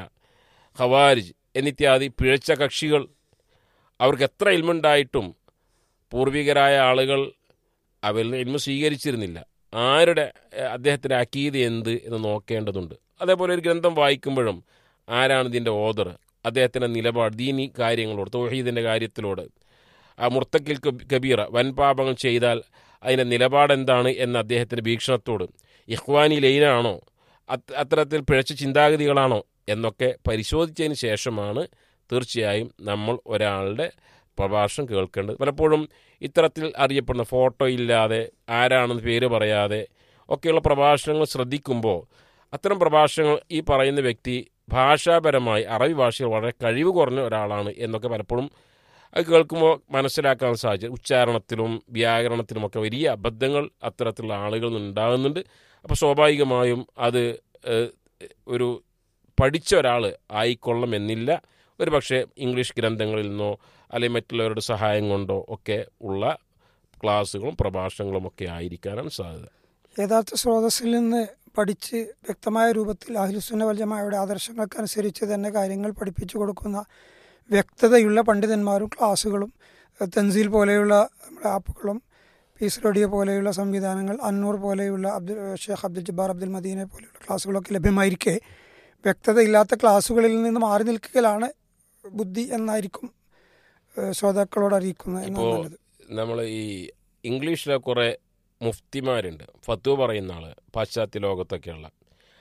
[SPEAKER 7] ഖവാരിജ് എന്നിത്യാദി പിഴച്ച കക്ഷികൾ അവർക്ക് എത്ര ഇൽമുണ്ടായിട്ടും പൂർവികരായ ആളുകൾ അവരിൽ നിന്ന് ഇൽമ സ്വീകരിച്ചിരുന്നില്ല ആരുടെ എഹ്, അദ്ദേഹത്തിൻ്റെ അക്കീത എന്ത് എന്ന് നോക്കേണ്ടതുണ്ട് അതേപോലെ ഒരു ഗ്രന്ഥം വായിക്കുമ്പോഴും ആരാണ് ഇതിൻ്റെ ഓദർ അദ്ദേഹത്തിൻ്റെ നിലപാട് ദീനി കാര്യങ്ങളോട് തൗഹീദിൻ്റെ കാര്യത്തിലോട് ആ മുർത്തക്കിൽ കബ- കബീറ വൻപാപങ്ങൾ ചെയ്താൽ അതിൻ്റെ നിലപാടെന്താണ് എന്ന അദ്ദേഹത്തിൻ്റെ വീക്ഷണത്തോട് ഇഹ്വാനി ലൈനാണോ അത് അത്തരത്തിൽ പിഴച്ച ചിന്താഗതികളാണോ എന്നൊക്കെ പരിശോധിച്ചതിന് ശേഷമാണ് തീർച്ചയായും നമ്മൾ ഒരാളുടെ പ്രഭാഷണം കേൾക്കേണ്ടത് പലപ്പോഴും ഇത്തരത്തിൽ അറിയപ്പെടുന്ന ഫോട്ടോ ഇല്ലാതെ ആരാണെന്ന് പേര് പറയാതെ ഒക്കെയുള്ള പ്രഭാഷണങ്ങൾ ശ്രദ്ധിക്കുമ്പോൾ അത്തരം പ്രഭാഷണങ്ങൾ ഈ പറയുന്ന വ്യക്തി ഭാഷാപരമായി അറബി ഭാഷയിൽ വളരെ കഴിവ് കുറഞ്ഞ ഒരാളാണ് എന്നൊക്കെ പലപ്പോഴും അത് കേൾക്കുമ്പോൾ മനസ്സിലാക്കാൻ സാധിച്ചു ഉച്ചാരണത്തിലും വ്യാകരണത്തിലുമൊക്കെ വലിയ അബദ്ധങ്ങൾ അത്തരത്തിലുള്ള ആളുകൾ ഉണ്ടാകുന്നുണ്ട് അപ്പോൾ സ്വാഭാവികമായും അത് ഏഹ്, ഒരു പഠിച്ച ഒരാൾ ആയിക്കൊള്ളണമെന്നില്ല ഒരു പക്ഷേ ഇംഗ്ലീഷ് ഗ്രന്ഥങ്ങളിൽ നിന്നോ അല്ലെങ്കിൽ മറ്റുള്ളവരുടെ സഹായം കൊണ്ടോ ഒക്കെ ഉള്ള ക്ലാസ്സുകളും പ്രഭാഷണങ്ങളും ഒക്കെ ആയിരിക്കാനാണ് സാധ്യത
[SPEAKER 6] യഥാർത്ഥ സ്രോതസ്സിൽ നിന്ന് പഠിച്ച് വ്യക്തമായ രൂപത്തിൽ അഹിലുസുന്ന വല്യമായുടെ ആദർശങ്ങൾക്കനുസരിച്ച് തന്നെ കാര്യങ്ങൾ പഠിപ്പിച്ചു കൊടുക്കുന്ന വ്യക്തതയുള്ള പണ്ഡിതന്മാരും ക്ലാസ്സുകളും എഹ്, തൻസീൽ പോലെയുള്ള നമ്മുടെ ആപ്പുകളും പീസ് റേഡിയോ പോലെയുള്ള സംവിധാനങ്ങൾ അന്നൂർ പോലെയുള്ള അബ്ദുൽ ഷേഖ് അബ്ദുൽ ജബ്ബാർ അബ്ദുൽ മദീനെ പോലെയുള്ള ക്ലാസ്സുകളൊക്കെ ലഭ്യമായിരിക്കെ വ്യക്തതയില്ലാത്ത ക്ലാസ്സുകളിൽ നിന്ന് മാറി നിൽക്കലാണ് ബുദ്ധി എന്നായിരിക്കും ഏഹ്, ശ്രോതാക്കളോട് അറിയിക്കുന്നത് എന്നാണ്
[SPEAKER 7] ഇപ്പോൾ
[SPEAKER 6] നല്ലത്
[SPEAKER 7] നമ്മൾ ഈ ഇംഗ്ലീഷിലെ കുറേ മുഫ്തിമാരുണ്ട് ഫത്വ പറയുന്ന ആൾ പാശ്ചാത്യ ലോകത്തൊക്കെയുള്ള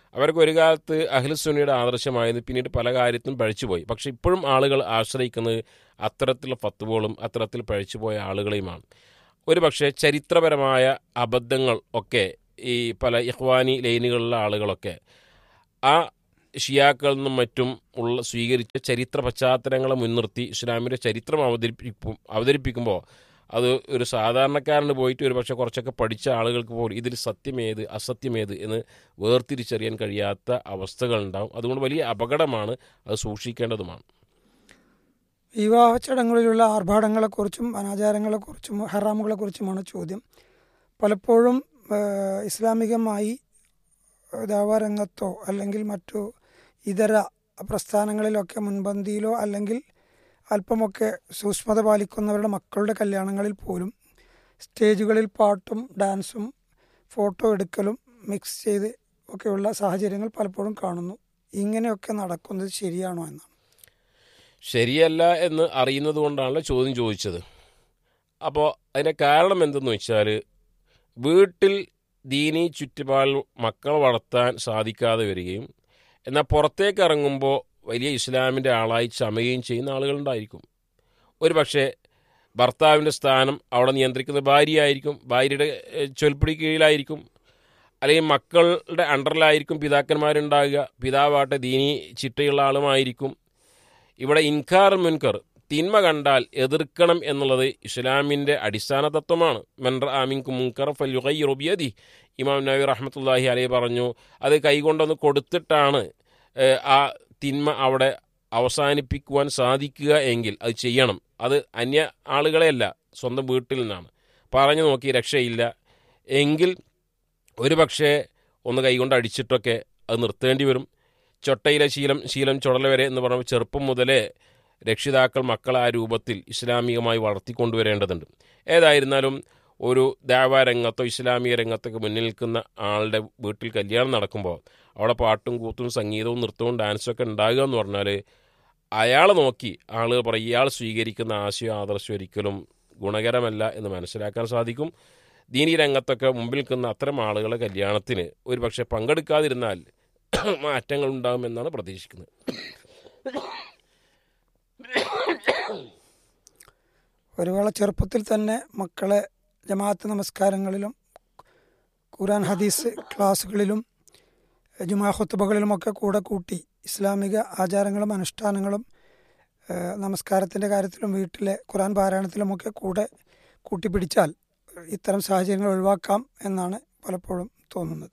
[SPEAKER 7] അവർക്ക് ഒരു കാലത്ത് അഖിൽസുനിയുടെ ആദർശമായത് പിന്നീട് പല കാര്യത്തിലും പഴിച്ചുപോയി പക്ഷെ ഇപ്പോഴും ആളുകൾ ആശ്രയിക്കുന്നത് അത്തരത്തിലുള്ള ഫത്തുവകളും അത്തരത്തിൽ പഴിച്ചുപോയ ആളുകളെയുമാണ് ഒരു പക്ഷേ ചരിത്രപരമായ അബദ്ധങ്ങൾ ഒക്കെ ഈ പല ഇഹ്വാനി ലൈനുകളിലുള്ള ആളുകളൊക്കെ ആ ഷിയാക്കളിൽ നിന്നും മറ്റും ഉള്ള സ്വീകരിച്ച ചരിത്ര പശ്ചാത്തലങ്ങളെ മുൻനിർത്തി ഇസ്ലാമിൻ്റെ ചരിത്രം അവതരിപ്പിക്കും അവതരിപ്പിക്കുമ്പോൾ അത് ഒരു സാധാരണക്കാരന് പോയിട്ട് ഒരു പക്ഷേ കുറച്ചൊക്കെ പഠിച്ച ആളുകൾക്ക് പോലും ഇതിൽ സത്യമേത് അസത്യമേത് എന്ന് വേർതിരിച്ചറിയാൻ കഴിയാത്ത അവസ്ഥകളുണ്ടാവും അതുകൊണ്ട് വലിയ അപകടമാണ് അത് സൂക്ഷിക്കേണ്ടതുമാണ്
[SPEAKER 6] വിവാഹ ചടങ്ങുകളിലുള്ള ആർഭാടങ്ങളെക്കുറിച്ചും അനാചാരങ്ങളെക്കുറിച്ചും ഹറാമുകളെക്കുറിച്ചുമാണ് ചോദ്യം പലപ്പോഴും ഏഹ്, ഇസ്ലാമികമായി ദേവാരംഗത്തോ അല്ലെങ്കിൽ മറ്റു ഇതര പ്രസ്ഥാനങ്ങളിലൊക്കെ മുൻപന്തിയിലോ അല്ലെങ്കിൽ അല്പമൊക്കെ സൂക്ഷ്മത പാലിക്കുന്നവരുടെ മക്കളുടെ കല്യാണങ്ങളിൽ പോലും സ്റ്റേജുകളിൽ പാട്ടും ഡാൻസും ഫോട്ടോ എടുക്കലും മിക്സ് ചെയ്ത് ഒക്കെയുള്ള സാഹചര്യങ്ങൾ പലപ്പോഴും കാണുന്നു ഇങ്ങനെയൊക്കെ നടക്കുന്നത് ശരിയാണോ എന്നാണ്
[SPEAKER 7] ശരിയല്ല എന്ന് അറിയുന്നത് കൊണ്ടാണല്ലോ ചോദ്യം ചോദിച്ചത് അപ്പോൾ അതിൻ്റെ കാരണം എന്തെന്ന് വെച്ചാൽ വീട്ടിൽ ദീനി ചുറ്റുപാടിൽ മക്കൾ വളർത്താൻ സാധിക്കാതെ വരികയും എന്നാൽ പുറത്തേക്ക് ഇറങ്ങുമ്പോൾ വലിയ ഇസ്ലാമിൻ്റെ ആളായി ചമയുകയും ചെയ്യുന്ന ആളുകളുണ്ടായിരിക്കും ഒരു പക്ഷേ ഭർത്താവിൻ്റെ സ്ഥാനം അവിടെ നിയന്ത്രിക്കുന്നത് ഭാര്യയായിരിക്കും ഭാര്യയുടെ ഏഹ്, ചൊൽപ്പിടി കീഴിലായിരിക്കും അല്ലെങ്കിൽ മക്കളുടെ അണ്ടറിലായിരിക്കും പിതാക്കന്മാരുണ്ടാകുക പിതാവാട്ടെ ദീനി ചിട്ടയുള്ള ആളുമായിരിക്കും ഇവിടെ ഇൻകാർ മുൻകർ തിന്മ കണ്ടാൽ എതിർക്കണം എന്നുള്ളത് ഇസ്ലാമിൻ്റെ അടിസ്ഥാന തത്വമാണ് മെൻറ ആമിൻകു മുൻകർ ഫല്യുഗയ്യുബിയതി ഇമാം നബി റഹ്മത്തുല്ലാഹി അലൈ പറഞ്ഞു അത് കൈകൊണ്ടൊന്ന് കൊടുത്തിട്ടാണ് ഏഹ്, ആ തിന്മ അവിടെ അവസാനിപ്പിക്കുവാൻ സാധിക്കുക എങ്കിൽ അത് ചെയ്യണം അത് അന്യ ആളുകളെയല്ല സ്വന്തം വീട്ടിൽ നിന്നാണ് പറഞ്ഞു നോക്കി രക്ഷയില്ല എങ്കിൽ ഒരു പക്ഷേ ഒന്ന് കൈകൊണ്ട് അടിച്ചിട്ടൊക്കെ അത് നിർത്തേണ്ടി വരും ചൊട്ടയിലെ ശീലം ശീലം ചുടല വരെ എന്ന് പറയുമ്പോൾ ചെറുപ്പം മുതലേ രക്ഷിതാക്കൾ മക്കളെ ആ രൂപത്തിൽ ഇസ്ലാമികമായി വളർത്തിക്കൊണ്ടുവരേണ്ടതുണ്ട് ഏതായിരുന്നാലും ഒരു ദേവാരംഗത്തോ ഇസ്ലാമിക രംഗത്തൊക്കെ മുന്നിൽ നിൽക്കുന്ന ആളുടെ വീട്ടിൽ കല്യാണം നടക്കുമ്പോൾ അവിടെ പാട്ടും കൂത്തും സംഗീതവും നൃത്തവും ഡാൻസും ഒക്കെ ഉണ്ടാകുക എന്ന് പറഞ്ഞാൽ അയാളെ നോക്കി ആളുകൾ പറയും ഇയാൾ സ്വീകരിക്കുന്ന ആശയം ആദർശം ഒരിക്കലും ഗുണകരമല്ല എന്ന് മനസ്സിലാക്കാൻ സാധിക്കും ദീനി രംഗത്തൊക്കെ മുമ്പിൽ നിൽക്കുന്ന അത്തരം ആളുകളെ കല്യാണത്തിന് ഒരു പക്ഷേ പങ്കെടുക്കാതിരുന്നാൽ മാറ്റങ്ങൾ ഉണ്ടാകുമെന്നാണ് പ്രതീക്ഷിക്കുന്നത്
[SPEAKER 6] ഒരു വേള ചെറുപ്പത്തിൽ തന്നെ മക്കളെ ജമാഅത്ത് നമസ്കാരങ്ങളിലും ഖുറാൻ ഹദീസ് ക്ലാസ്സുകളിലും ജുമാ ഖുത്തുബകളിലുമൊക്കെ കൂടെ കൂട്ടി ഇസ്ലാമിക ആചാരങ്ങളും അനുഷ്ഠാനങ്ങളും ഏഹ്, നമസ്കാരത്തിൻ്റെ കാര്യത്തിലും വീട്ടിലെ ഖുറാൻ പാരായണത്തിലുമൊക്കെ കൂടെ കൂട്ടിപ്പിടിച്ചാൽ ഇത്തരം സാഹചര്യങ്ങൾ ഒഴിവാക്കാം എന്നാണ് പലപ്പോഴും തോന്നുന്നത്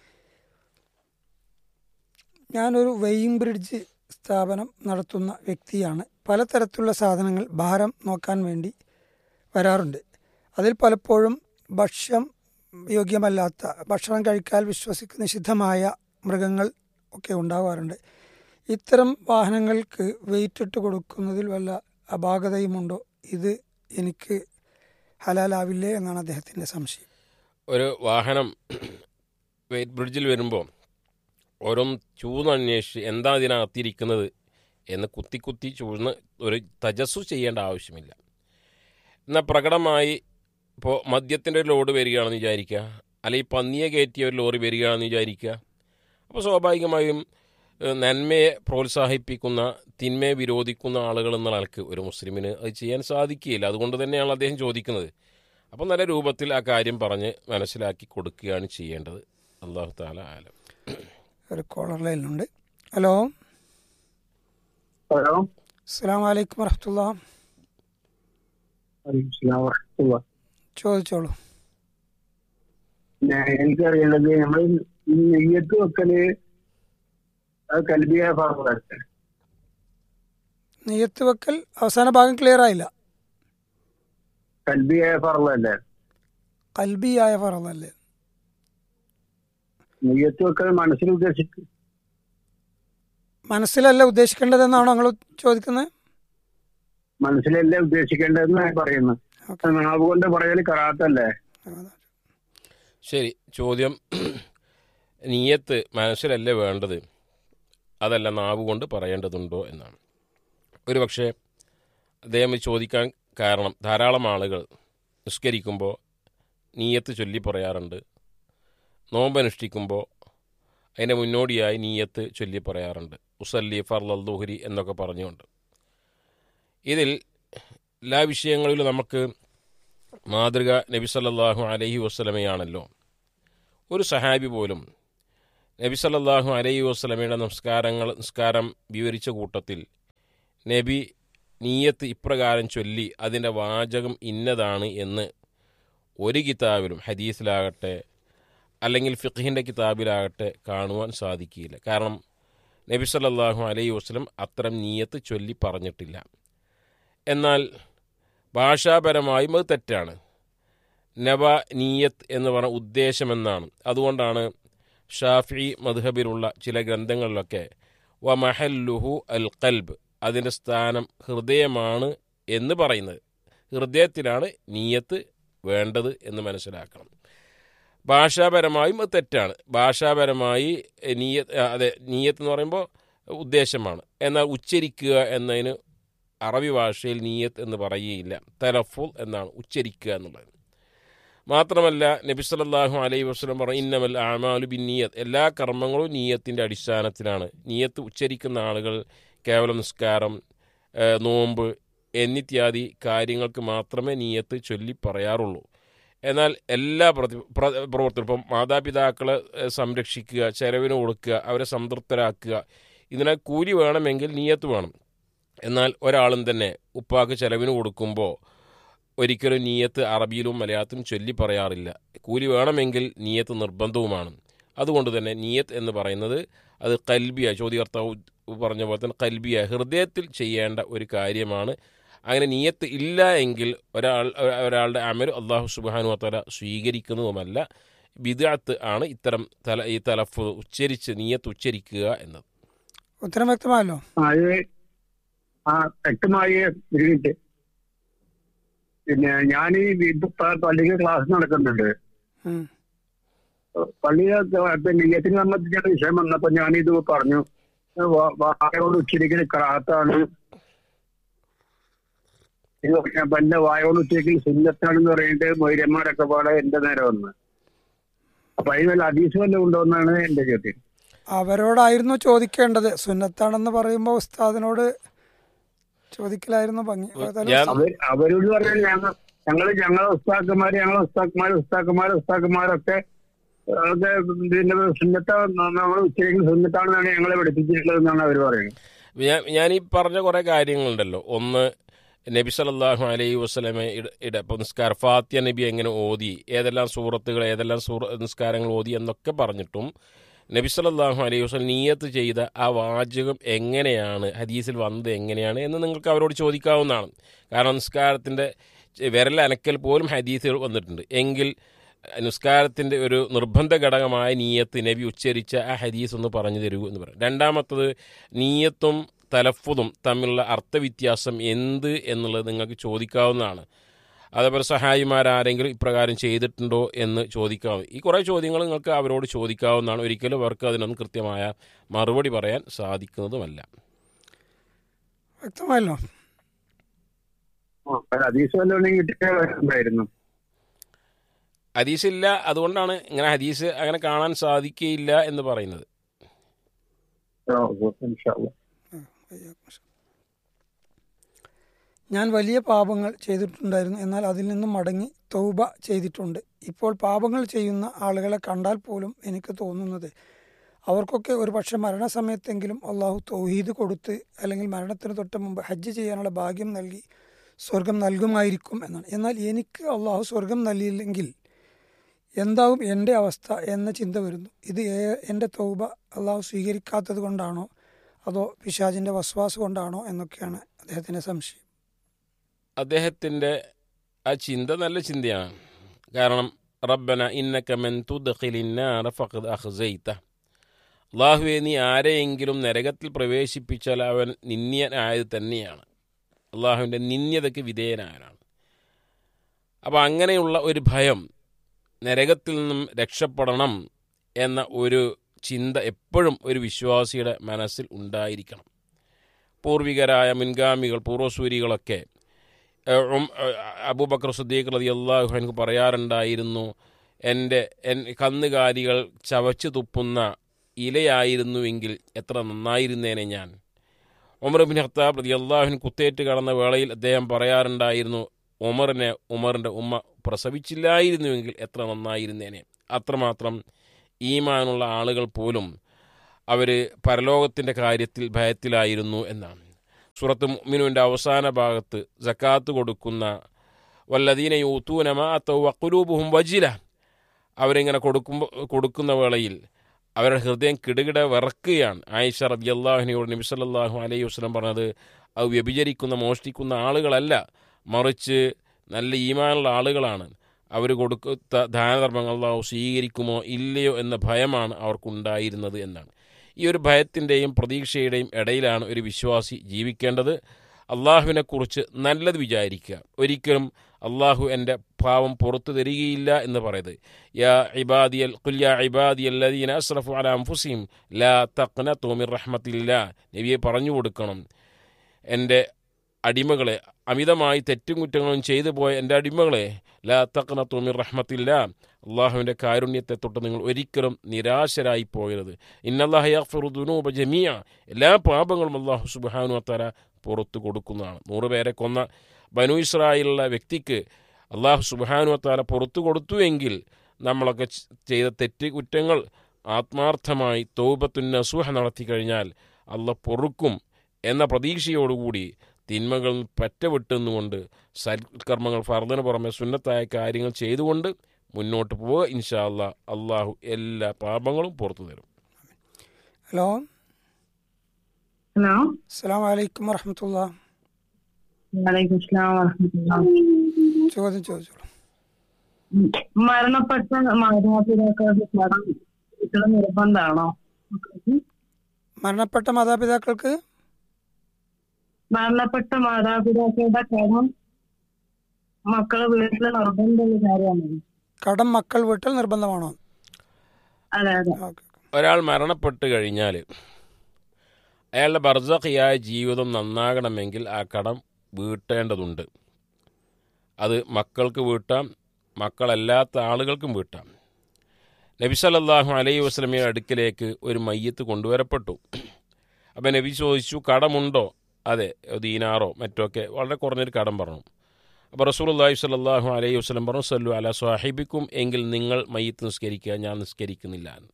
[SPEAKER 6] ഞാനൊരു വെയിങ് ബ്രിഡ്ജ് സ്ഥാപനം നടത്തുന്ന വ്യക്തിയാണ് പലതരത്തിലുള്ള സാധനങ്ങൾ ഭാരം നോക്കാൻ വേണ്ടി വരാറുണ്ട് അതിൽ പലപ്പോഴും ഭക്ഷ്യം യോഗ്യമല്ലാത്ത ഭക്ഷണം കഴിക്കാൻ വിശ്വസിക്കുന്ന നിഷിദ്ധമായ മൃഗങ്ങൾ ഒക്കെ ഉണ്ടാവാറുണ്ട് ഇത്തരം വാഹനങ്ങൾക്ക് വെയിറ്റ് ഇട്ട് കൊടുക്കുന്നതിൽ വല്ല അപാകതയുമുണ്ടോ ഇത് എനിക്ക് ഹലാലാവില്ലേ എന്നാണ് അദ്ദേഹത്തിൻ്റെ സംശയം
[SPEAKER 7] ഒരു വാഹനം വെയിറ്റ് ബ്രിഡ്ജിൽ വരുമ്പോൾ ഓരോന്ന് ചൂന്നന്വേഷിച്ച് എന്താ ഇതിനകത്തിരിക്കുന്നത് എന്ന് കുത്തി കുത്തി ചൂഴ്ന്ന് ഒരു തജസ്സു ചെയ്യേണ്ട ആവശ്യമില്ല എന്നാൽ പ്രകടമായി ഇപ്പോൾ മദ്യത്തിൻ്റെ ഒരു ലോഡ് വരികയാണെന്ന് വിചാരിക്കുക അല്ലെങ്കിൽ പന്നിയെ കയറ്റിയ ഒരു ലോറി വരികയാണെന്ന് വിചാരിക്കുക അപ്പോൾ സ്വാഭാവികമായും ഏഹ്, നന്മയെ പ്രോത്സാഹിപ്പിക്കുന്ന തിന്മയെ വിരോധിക്കുന്ന ആളുകൾ എന്ന നിലക്ക് ഒരു മുസ്ലിമിന് അത് ചെയ്യാൻ സാധിക്കുകയില്ല അതുകൊണ്ട് തന്നെയാണ് അദ്ദേഹം ചോദിക്കുന്നത് അപ്പോൾ നല്ല രൂപത്തിൽ ആ കാര്യം പറഞ്ഞ് മനസ്സിലാക്കി കൊടുക്കുകയാണ് ചെയ്യേണ്ടത് അള്ളാഹു താല ആലം
[SPEAKER 6] ഒരു കോളർ ലൈനിലുണ്ട് ഹലോ
[SPEAKER 9] ഹലോ
[SPEAKER 6] അസ്സാം വലൈക്കും വറഹത്തുള്ള ചോദിച്ചോളൂ
[SPEAKER 9] എനിക്കറിയേണ്ടത് നമ്മൾ ഈ നെയ്യത്ത് വെക്കല് അത് കൽബിയ ഭാഗത്ത്
[SPEAKER 6] നെയ്യത്ത് വെക്കൽ അവസാന ഭാഗം ക്ലിയർ ആയില്ല
[SPEAKER 9] കൽബിയ ഫറലല്ലേ
[SPEAKER 6] കൽബിയായ ഫറലല്ലേ
[SPEAKER 9] നെയ്യത്ത് വെക്കൽ മനസ്സിൽ ഉദ്ദേശിക്കും
[SPEAKER 6] മനസ്സിലല്ല ഉദ്ദേശിക്കേണ്ടതെന്നാണോ നിങ്ങൾ ചോദിക്കുന്നത്
[SPEAKER 9] മനസ്സിലല്ലേ ഉദ്ദേശിക്കേണ്ടതെന്ന് പറയുന്നത് നാവ് കൊണ്ട് പറയൽ കറാത്തല്ലേ
[SPEAKER 7] ശരി ചോദ്യം നീയത്ത് മനസ്സിലല്ലേ വേണ്ടത് അതല്ല നാവ് കൊണ്ട് പറയേണ്ടതുണ്ടോ എന്നാണ് ഒരു പക്ഷേ അദ്ദേഹം ഇത് ചോദിക്കാൻ കാരണം ധാരാളം ആളുകൾ നിസ്കരിക്കുമ്പോൾ നീയത്ത് ചൊല്ലി പറയാറുണ്ട് നോമ്പനുഷ്ഠിക്കുമ്പോൾ അതിൻ്റെ മുന്നോടിയായി നീയത്ത് ചൊല്ലി പറയാറുണ്ട് ഉസല്ലി ഫർലൽ ദുഹരി എന്നൊക്കെ പറഞ്ഞുകൊണ്ട് ഇതിൽ എല്ലാ വിഷയങ്ങളിലും നമുക്ക് മാതൃക നബി സല്ലല്ലാഹു അലൈഹി വസ്ലമയാണല്ലോ ഒരു സഹാബി പോലും നബി സല്ലല്ലാഹു അലൈഹി വസ്ലമയുടെ നമസ്കാരങ്ങൾ നിസ്കാരം വിവരിച്ച കൂട്ടത്തിൽ നബി നീയത്ത് ഇപ്രകാരം ചൊല്ലി അതിൻ്റെ വാചകം ഇന്നതാണ് എന്ന് ഒരു കിതാബിലും ഹദീസിലാകട്ടെ അല്ലെങ്കിൽ ഫിഖിൻ്റെ കിതാബിലാകട്ടെ കാണുവാൻ സാധിക്കില്ല കാരണം നബി സല്ലല്ലാഹു അലൈഹി വസ്ലം അത്തരം നീയത്ത് ചൊല്ലി പറഞ്ഞിട്ടില്ല എന്നാൽ ഭാഷാപരമായും അത് തെറ്റാണ് നബ നീയത്ത് എന്ന് പറഞ്ഞ ഉദ്ദേശമെന്നാണ് അതുകൊണ്ടാണ് ഷാഫി മദ്ഹബിലുള്ള ചില ഗ്രന്ഥങ്ങളിലൊക്കെ വ മഹല്ലുഹു അൽ കൽബ് അതിൻ്റെ സ്ഥാനം ഹൃദയമാണ് എന്ന് പറയുന്നത് ഹൃദയത്തിലാണ് നീയത്ത് വേണ്ടത് എന്ന് മനസ്സിലാക്കണം ഭാഷാപരമായും അത് തെറ്റാണ് ഭാഷാപരമായി നീയത്ത് അതെ നീയത്ത് എന്ന് പറയുമ്പോൾ ഉദ്ദേശമാണ് എന്നാൽ ഉച്ചരിക്കുക എന്നതിന് അറബി ഭാഷയിൽ നീയത്ത് എന്ന് പറയുകയില്ല തലഫുൽ എന്നാണ് ഉച്ചരിക്കുക എന്നുള്ളത് മാത്രമല്ല നബി സല്ലല്ലാഹു അലൈഹി വസ്ലം പറഞ്ഞു ഇന്നമൽ ആമാലു ബിൻ നീയത്ത് എല്ലാ കർമ്മങ്ങളും നീയത്തിൻ്റെ അടിസ്ഥാനത്തിലാണ് നീയത്ത് ഉച്ചരിക്കുന്ന ആളുകൾ കേവലം നിസ്കാരം ഏഹ്, നോമ്പ് എന്നിത്യാദി കാര്യങ്ങൾക്ക് മാത്രമേ നീയത്ത് ചൊല്ലി പറയാറുള്ളൂ എന്നാൽ എല്ലാ പ്രതി പ്ര- പ്രവർത്തനം ഇപ്പം മാതാപിതാക്കളെ ഏഹ്, സംരക്ഷിക്കുക ചെലവിന് കൊടുക്കുക അവരെ സംതൃപ്തരാക്കുക ഇതിനെ കൂലി വേണമെങ്കിൽ നീയത്ത് വേണം എന്നാൽ ഒരാളും തന്നെ ഉപ്പാക്ക് ചെലവിന് കൊടുക്കുമ്പോൾ ഒരിക്കലും നീയത്ത് അറബിയിലും മലയാളത്തിലും ചൊല്ലി പറയാറില്ല കൂലി വേണമെങ്കിൽ നീയത്ത് നിർബന്ധവുമാണ് അതുകൊണ്ട് തന്നെ നീയത്ത് എന്ന് പറയുന്നത് അത് കൽബിയ ചോദ്യകർത്താവ് പറഞ്ഞ പോലെ തന്നെ കൽബിയ ഹൃദയത്തിൽ ചെയ്യേണ്ട ഒരു കാര്യമാണ് അങ്ങനെ നീയത്ത് ഇല്ല എങ്കിൽ ഒരാൾ ഒരാളുടെ അമൽ അള്ളാഹു സുബാനു വത്തല സ്വീകരിക്കുന്നതുമല്ല ബിദാത്ത് ആണ് ഇത്തരം തല ഈ തലഫ് ഉച്ചരിച്ച് നീയത്ത് ഉച്ചരിക്കുക എന്നത്
[SPEAKER 6] ഉത്തരം വ്യക്തമായല്ലോ
[SPEAKER 9] അത് ആ വ്യക്തമായി ഒരു മിനിറ്റ് പിന്നെ ഞാൻ ഈ ഇത് പ- പള്ളിയിൽ ക്ലാസ് നടക്കുന്നുണ്ട്
[SPEAKER 6] ഉം.
[SPEAKER 9] പള്ളിയിൽ പിന്നെ നെയ്യത്തിനെ സംബന്ധിച്ച വിഷയം വന്നപ്പോ ഞാനിത് പറഞ്ഞു വാ- വായോട് ഉച്ചരിക്കൽ ക്രാത്താണ് ഇത് ഞാൻ പല്ല വായോട് ഉച്ചരിക്കൽ സുന്നത്താണെന്ന് പറഞ്ഞിട്ട് മൊയ്രന്മാരൊക്കെ പാടെ എന്റെ നേരെ വന്ന് അപ്പൊ അതിന് വല്ല അതീസ് വല്ലതും ഉണ്ടോ എന്നാണ് എന്റെ ചോദ്യം
[SPEAKER 6] അവരോടായിരുന്നു ചോദിക്കേണ്ടത് സുന്നത്താണെന്ന് പറയുമ്പോൾ ഉസ്താദിനോട് ചോദിക്കലായിരുന്നു ഭംഗി ഏതായാലും
[SPEAKER 7] ഞാൻ-
[SPEAKER 9] അവർ അവരോട് പറഞ്ഞാൽ ഞങ്ങൾ ഞങ്ങള് ഞങ്ങളെ ഉസ്താക്കന്മാര് ഞങ്ങളെ ഉസ്താക്കന്മാര് ഉസ്താക്കന്മാര് ഉസ്താക്കന്മാരൊക്കെ ഒക്കെ പിന്നെ സുന്നത്ത നമ്മൾ ഉച്ചരിക്കുന്ന സുന്നത്താണെന്നാണ് ഞങ്ങളെ പഠിപ്പിച്ചിട്ടുള്ളത് എന്നാണ് അവർ പറയുന്നത്
[SPEAKER 7] ഞാൻ ഞാൻ ഈ പറഞ്ഞ കുറേ കാര്യങ്ങളുണ്ടല്ലോ ഒന്ന് നബി സല്ലല്ലാഹു അലൈഹി വസ്ലമെ ഇട ഇപ്പോൾ നിസ്കാര ഫാത്യ നബി എങ്ങനെ ഓതി ഏതെല്ലാം സൂറത്തുകൾ ഏതെല്ലാം സൂറ നിസ്കാരങ്ങൾ ഓതി എന്നൊക്കെ പറഞ്ഞിട്ടും നബി സല്ലല്ലാഹു അലൈഹി വസ്ലം നീയത്ത് ചെയ്ത ആ വാചകം എങ്ങനെയാണ് ഹദീസിൽ വന്നത് എങ്ങനെയാണ് എന്ന് നിങ്ങൾക്ക് അവരോട് ചോദിക്കാവുന്നതാണ് കാരണം നിസ്കാരത്തിൻ്റെ വിരലനക്കൽ പോലും ഹദീസുകൾ വന്നിട്ടുണ്ട് എങ്കിൽ നിസ്കാരത്തിൻ്റെ ഒരു നിർബന്ധ ഘടകമായ നീയത്ത് നബി ഉച്ചരിച്ച ആ ഹദീസ് ഒന്ന് പറഞ്ഞു തരൂ എന്ന് പറയും രണ്ടാമത്തത് നീയത്തും തലഫുതും തമ്മിലുള്ള അർത്ഥവ്യത്യാസം എന്ത് എന്നുള്ളത് നിങ്ങൾക്ക് ചോദിക്കാവുന്നതാണ് അതേപോലെ സഹായിമാരാരെങ്കിലും ഇപ്രകാരം ചെയ്തിട്ടുണ്ടോ എന്ന് ചോദിക്കാവും ഈ കുറേ ചോദ്യങ്ങൾ നിങ്ങൾക്ക് അവരോട് ചോദിക്കാവുന്നതാണ് ഒരിക്കലും അവർക്ക് അതിനൊന്നും കൃത്യമായ മറുപടി പറയാൻ സാധിക്കുന്നതുമല്ല
[SPEAKER 6] വ്യക്തമായല്ലോ
[SPEAKER 9] ഹദീസ് വല്ലതും കിട്ടിയിട്ടുണ്ടായിരുന്നു
[SPEAKER 7] ഹദീസില്ല അതുകൊണ്ടാണ് ഇങ്ങനെ ഹദീസ് അങ്ങനെ കാണാൻ സാധിക്കുകയില്ല എന്ന് പറയുന്നത്
[SPEAKER 6] ഞാൻ വലിയ പാപങ്ങൾ ചെയ്തിട്ടുണ്ടായിരുന്നു എന്നാൽ അതിൽ നിന്നും മടങ്ങി തൗബ ചെയ്തിട്ടുണ്ട് ഇപ്പോൾ പാപങ്ങൾ ചെയ്യുന്ന ആളുകളെ കണ്ടാൽ പോലും എനിക്ക് തോന്നുന്നത് അവർക്കൊക്കെ ഒരു പക്ഷെ മരണസമയത്തെങ്കിലും അള്ളാഹു തൗഹീദ് കൊടുത്ത് അല്ലെങ്കിൽ മരണത്തിന് തൊട്ട് മുമ്പ് ഹജ്ജ് ചെയ്യാനുള്ള ഭാഗ്യം നൽകി സ്വർഗം നൽകുമായിരിക്കും എന്നാണ് എന്നാൽ എനിക്ക് അള്ളാഹു സ്വർഗം നൽകിയില്ലെങ്കിൽ എന്താവും എൻ്റെ അവസ്ഥ എന്ന ചിന്ത വരുന്നു ഇത് ഏ- എൻ്റെ തൗബ അള്ളാഹു സ്വീകരിക്കാത്തത് കൊണ്ടാണോ അതോ പിശാജിൻ്റെ വസ്വാസ് കൊണ്ടാണോ എന്നൊക്കെയാണ് അദ്ദേഹത്തിൻ്റെ സംശയം
[SPEAKER 7] അദ്ദേഹത്തിൻ്റെ ആ ചിന്ത നല്ല ചിന്തയാണ് കാരണം റബ്ബന ഇന്നക മൻ തുദ്ഖിലിന്നാറ ഫഖദ് അഖ്സൈത അള്ളാഹുവെ നീ ആരെയെങ്കിലും നരകത്തിൽ പ്രവേശിപ്പിച്ചാൽ അവൻ നിന്ദ്യനായത് തന്നെയാണ് അള്ളാഹുവിൻ്റെ നിന്ദ്യതയ്ക്ക് വിധേയനായവനാണ് അപ്പോൾ അങ്ങനെയുള്ള ഒരു ഭയം നരകത്തിൽ നിന്നും രക്ഷപ്പെടണം എന്ന ഒരു ചിന്ത എപ്പോഴും ഒരു വിശ്വാസിയുടെ മനസ്സിൽ ഉണ്ടായിരിക്കണം പൂർവികരായ മുൻഗാമികൾ പൂർവ്വസൂരികളൊക്കെ ഏഹ്, ഉം, ഏഹ്, അബൂബക്കർ സുദ്ദീഖ് റതി അള്ളാഹു എനിക്ക് പറയാറുണ്ടായിരുന്നു എൻ്റെ എൻ കന്നുകാലികൾ ചവച്ചു തുപ്പുന്ന ഇലയായിരുന്നുവെങ്കിൽ എത്ര നന്നായിരുന്നേനെ ഞാൻ ഉമർ ബിൻ ഹത്താബ് റതി അള്ളാഹുവിൻ കുത്തേറ്റ് കടന്ന വേളയിൽ അദ്ദേഹം പറയാറുണ്ടായിരുന്നു ഉമറിനെ ഉമറിൻ്റെ ഉമ്മ പ്രസവിച്ചില്ലായിരുന്നുവെങ്കിൽ എത്ര നന്നായിരുന്നേനെ അത്രമാത്രം ഈമാനുള്ള ആളുകൾ പോലും അവർ പരലോകത്തിൻ്റെ കാര്യത്തിൽ ഭയത്തിലായിരുന്നു എന്നാണ് സുറത്ത് മുഅ്മിനൂൻ്റെ അവസാന ഭാഗത്ത് ജക്കാത്ത് കൊടുക്കുന്ന വല്ലദീന യൂത്തൂനമ വക്കുലൂബുഹും വജില അവരിങ്ങനെ കൊടുക്കുമ്പോൾ കൊടുക്കുന്ന വേളയിൽ അവരുടെ ഹൃദയം കിടുകിട വിറക്കുകയാണ് ആയിഷ റബി അള്ളാഹുവിനോട് നബി സല്ലല്ലാഹു അലൈഹി വസ്ലം പറഞ്ഞത് അത് വ്യഭിചരിക്കുന്ന മോഷ്ടിക്കുന്ന ആളുകളല്ല മറിച്ച് നല്ല ഈമാനുള്ള ആളുകളാണ് അവർ കൊടുത്ത ദാനധർമ്മങ്ങൾ അള്ളാഹു സ്വീകരിക്കുമോ ഇല്ലയോ എന്ന ഭയമാണ് അവർക്കുണ്ടായിരുന്നത് എന്നാണ് ഈ ഒരു ഭയത്തിൻ്റെയും പ്രതീക്ഷയുടെയും ഇടയിലാണ് ഒരു വിശ്വാസി ജീവിക്കേണ്ടത് അള്ളാഹുവിനെക്കുറിച്ച് നല്ലത് വിചാരിക്കുക ഒരിക്കലും അള്ളാഹു എൻ്റെ പാവം പുറത്തു തരികയില്ല എന്ന് പറയുന്നത് യാ ഇബാദിയൽ കുല്യ ഇബാദിയൽ ലദീന അസ്റഫു അല അംഫുസിം ലാ തഖ്ന തോമിർ റഹ്മത്തില്ല നബിയെ പറഞ്ഞു കൊടുക്കണം എൻ്റെ അടിമകളെ അമിതമായി തെറ്റും കുറ്റങ്ങളും ചെയ്തു പോയ എൻ്റെ അടിമകളെ ലാ തഖ്ന തോമിർ റഹ്മത്തില്ല അള്ളാഹുവിൻ്റെ കാരുണ്യത്തെ തൊട്ട് നിങ്ങൾ ഒരിക്കലും നിരാശരായി പോകരുത് ഇന്നല്ലാഹ യഗ്ഫിറു ദുനൂബ ജമിയ എല്ലാ പാപങ്ങളും അള്ളാഹു സുബ്ഹാനു വതആല പുറത്തു കൊടുക്കുന്നതാണ് നൂറ് പേരെ കൊന്ന ബനു ഇസ്രായേലുള്ള വ്യക്തിക്ക് അള്ളാഹു സുബ്ഹാനു വതആല പുറത്തു കൊടുത്തുവെങ്കിൽ നമ്മളൊക്കെ ച് ചെയ്ത തെറ്റ് കുറ്റങ്ങൾ ആത്മാർത്ഥമായി തൗബത്തുൻ നസൂഹ നടത്തി കഴിഞ്ഞാൽ അള്ള പൊറുക്കും എന്ന പ്രതീക്ഷയോടുകൂടി തിന്മകൾ പറ്റവിട്ടുന്നുകൊണ്ട് സൽക്കർമ്മങ്ങൾ ഫർദിന് പുറമെ സുന്നത്തായ കാര്യങ്ങൾ ചെയ്തുകൊണ്ട് മുന്നോട്ട് പോവുക ഇൻഷാ അല്ലാ അള്ളാഹു എല്ലാ പാപങ്ങളും പുറത്തു തരും
[SPEAKER 6] ഹലോ
[SPEAKER 8] ഹലോ
[SPEAKER 6] അസ്സാം വലൈക്കും വറഹമത്തുള്ള
[SPEAKER 8] വലൈക്കും സ്ലാം വറഹ്മത്തുള്ളാ.
[SPEAKER 6] ചോദ്യം ചോദിച്ചോളൂ
[SPEAKER 8] മരണപ്പെട്ട മാതാപിതാക്കളുടെ കടം വീട്ടൽ നിർബന്ധമാണോ
[SPEAKER 6] മരണപ്പെട്ട മാതാപിതാക്കൾക്ക്
[SPEAKER 8] മരണപ്പെട്ട മാതാപിതാക്കളുടെ കടം മക്കള് വീട്ടിൽ നിർബന്ധമുള്ള കാര്യമാണ്
[SPEAKER 6] കടം മക്കൾ വീട്ടൽ നിർബന്ധമാണോ
[SPEAKER 8] അതെ അതെ
[SPEAKER 6] ഓക്കെ
[SPEAKER 7] ഒരാൾ മരണപ്പെട്ട് കഴിഞ്ഞാൽ അയാളുടെ ബർസഖിയായ ജീവിതം നന്നാകണമെങ്കിൽ ആ കടം വീട്ടേണ്ടതുണ്ട് അത് മക്കൾക്ക് വീട്ടാം മക്കളല്ലാത്ത ആളുകൾക്കും വീട്ടാം നബി സല്ലല്ലാഹു അലൈഹി വസ്ലമയുടെ അടുക്കിലേക്ക് ഒരു മയ്യത്ത് കൊണ്ടുവരപ്പെട്ടു അപ്പം നബി ചോദിച്ചു കടമുണ്ടോ അതെ ദീനാറോ മറ്റൊക്കെ വളരെ കുറഞ്ഞൊരു കടം പറഞ്ഞു അപ്പോൾ റസൂലുള്ളാഹി സ്വല്ലല്ലാഹു അലൈഹി വസ്ലം പറഞ്ഞു സല്ലു അല സ്വാഹിബിക്കും എങ്കിൽ നിങ്ങൾ മയ്യത്ത് നിസ്കരിക്കുക ഞാൻ നിസ്കരിക്കുന്നില്ല എന്ന്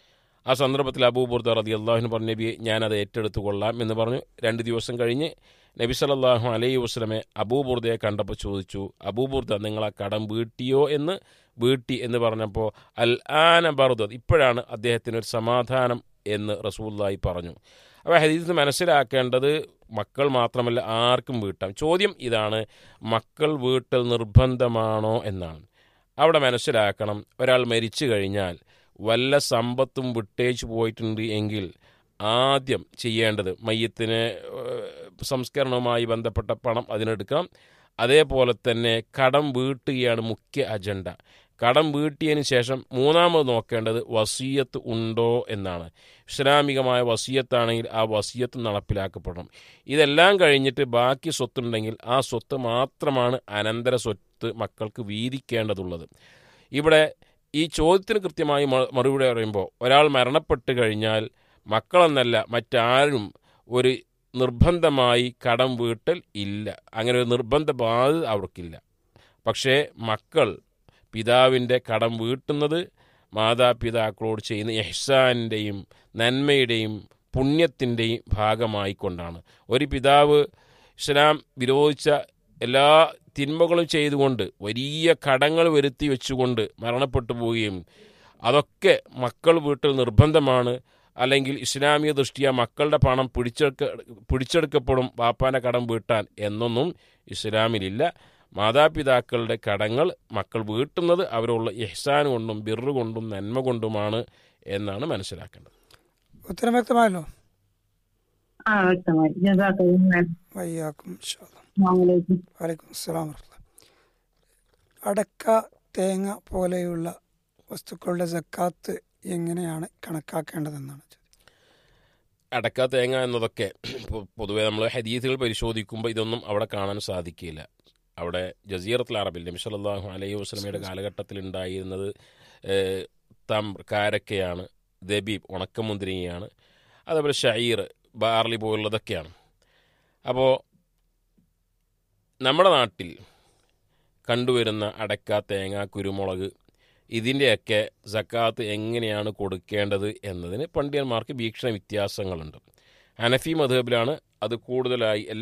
[SPEAKER 7] ആ സന്ദർഭത്തിൽ അബൂബുർദ റതി അള്ളാഹുവിന് പറഞ്ഞു നബിയെ ഞാനത് ഏറ്റെടുത്തു കൊള്ളാം എന്ന് പറഞ്ഞു രണ്ട് ദിവസം കഴിഞ്ഞ് നബി സല്ലല്ലാഹു അലൈഹി വസ്ലമെ അബൂബുർദയെ കണ്ടപ്പോൾ ചോദിച്ചു അബൂബുർദ നിങ്ങൾ ആ കടം വീട്ടിയോ എന്ന് വീട്ടി എന്ന് പറഞ്ഞപ്പോൾ അൽ ആന ബർദ ഇപ്പോഴാണ് അദ്ദേഹത്തിന് ഒരു സമാധാനം എന്ന് റസൂല്ലായി പറഞ്ഞു അപ്പോൾ ഹദീസ് മനസ്സിലാക്കേണ്ടത് മക്കൾ മാത്രമല്ല ആർക്കും വീട്ടാം ചോദ്യം ഇതാണ് മക്കൾ വീട്ടൽ നിർബന്ധമാണോ എന്നാണ് അവിടെ മനസ്സിലാക്കണം ഒരാൾ മരിച്ചു കഴിഞ്ഞാൽ വല്ല സമ്പത്തും വിട്ടേച്ചു പോയിട്ടുണ്ട് എങ്കിൽ ആദ്യം ചെയ്യേണ്ടത് മയ്യത്തിന് ഏഹ്, സംസ്കരണവുമായി ബന്ധപ്പെട്ട പണം അതിനെടുക്കാം അതേപോലെ തന്നെ കടം വീട്ടുകയാണ് മുഖ്യ അജണ്ട കടം വീട്ടിയതിന് ശേഷം മൂന്നാമത് നോക്കേണ്ടത് വസീയത്ത് ഉണ്ടോ എന്നാണ് ഇസ്ലാമികമായ വസീയത്താണെങ്കിൽ ആ വസീയത്ത് നടപ്പിലാക്കപ്പെടണം ഇതെല്ലാം കഴിഞ്ഞിട്ട് ബാക്കി സ്വത്തുണ്ടെങ്കിൽ ആ സ്വത്ത് മാത്രമാണ് അനന്തര സ്വത്ത് മക്കൾക്ക് വീതിക്കേണ്ടതുള്ളത് ഇവിടെ ഈ ചോദ്യത്തിന് കൃത്യമായി മ- മറുപടി പറയുമ്പോൾ ഒരാൾ മരണപ്പെട്ട് കഴിഞ്ഞാൽ മക്കളെന്നല്ല മറ്റാരും ഒരു നിർബന്ധമായി കടം വീട്ടൽ ഇല്ല അങ്ങനെ ഒരു നിർബന്ധ ബാധ്യത അവർക്കില്ല പക്ഷേ മക്കൾ പിതാവിൻ്റെ കടം വീട്ടുന്നത് മാതാപിതാക്കളോട് ചെയ്യുന്ന എഹ്സാനിൻ്റെയും നന്മയുടെയും പുണ്യത്തിൻ്റെയും ഭാഗമായി കൊണ്ടാണ് ഒരു പിതാവ് ഇസ്ലാം വിരോധിച്ച എല്ലാ തിന്മകളും ചെയ്തുകൊണ്ട് വലിയ കടങ്ങൾ വരുത്തി വെച്ചുകൊണ്ട് മരണപ്പെട്ടു പോവുകയും അതൊക്കെ മക്കൾ വീട്ടിൽ നിർബന്ധമാണ് അല്ലെങ്കിൽ ഇസ്ലാമിക ദൃഷ്ടിയ മക്കളുടെ പണം പിടിച്ചെടുക്ക പിടിച്ചെടുക്കപ്പെടും വാപ്പാൻ്റെ കടം വീട്ടാൻ എന്നൊന്നും ഇസ്ലാമിലില്ല മാതാപിതാക്കളുടെ കടങ്ങൾ മക്കൾ വീട്ടുന്നത് അവരുള്ള ഇഹ്സാൻ കൊണ്ടും ബിറു കൊണ്ടും നന്മ കൊണ്ടുമാണ് എന്നാണ് മനസ്സിലാക്കേണ്ടത്
[SPEAKER 6] ഉത്തരം വ്യക്തമായല്ലോ
[SPEAKER 8] ആ വ്യക്തമായി ജസാക്കല്ലാഹ്.
[SPEAKER 6] വയ്യാക്കും ഇൻഷാ അല്ലാ.
[SPEAKER 8] അസ്സലാമു അലൈക്കും.
[SPEAKER 6] വലൈക്കും അസ്സലാം വറഹ്മത്തുള്ളാഹി. അടക്ക തേങ്ങ പോലെയുള്ള വസ്തുക്കളുടെ സക്കാത്ത് എങ്ങനെയാണ് കണക്കാക്കേണ്ടതെന്നാണ് ചോദ്യം.
[SPEAKER 7] അടക്ക തേങ്ങ എന്നതൊക്കെ പൊ- പൊതുവെ നമ്മൾ ഹദീസുകൾ പരിശോധിക്കുമ്പോൾ ഇതൊന്നും അവിടെ കാണാൻ സാധിക്കില്ല അവിടെ ജസീറത്തുൽ അറബിൽ നബി സല്ലല്ലാഹു അലൈഹി വസല്ലമയുടെ കാലഘട്ടത്തിൽ ഉണ്ടായിരുന്നത് ഏഹ്, തം കാരക്കയാണ് ദബീബ് ഉണക്കമുന്തിരിങ്ങയാണ് അതേപോലെ ഷയീർ ബാർലി പോലുള്ളതൊക്കെയാണ് അപ്പോൾ നമ്മുടെ നാട്ടിൽ കണ്ടുവരുന്ന അടക്ക തേങ്ങ കുരുമുളക് ഇതിൻ്റെയൊക്കെ സക്കാത്ത് എങ്ങനെയാണ് കൊടുക്കേണ്ടത് എന്നതിന് പണ്ഡിതന്മാർക്ക് വീക്ഷണ വ്യത്യാസങ്ങളുണ്ട് ഹനഫി മധുബിലാണ് അത് കൂടുതലായി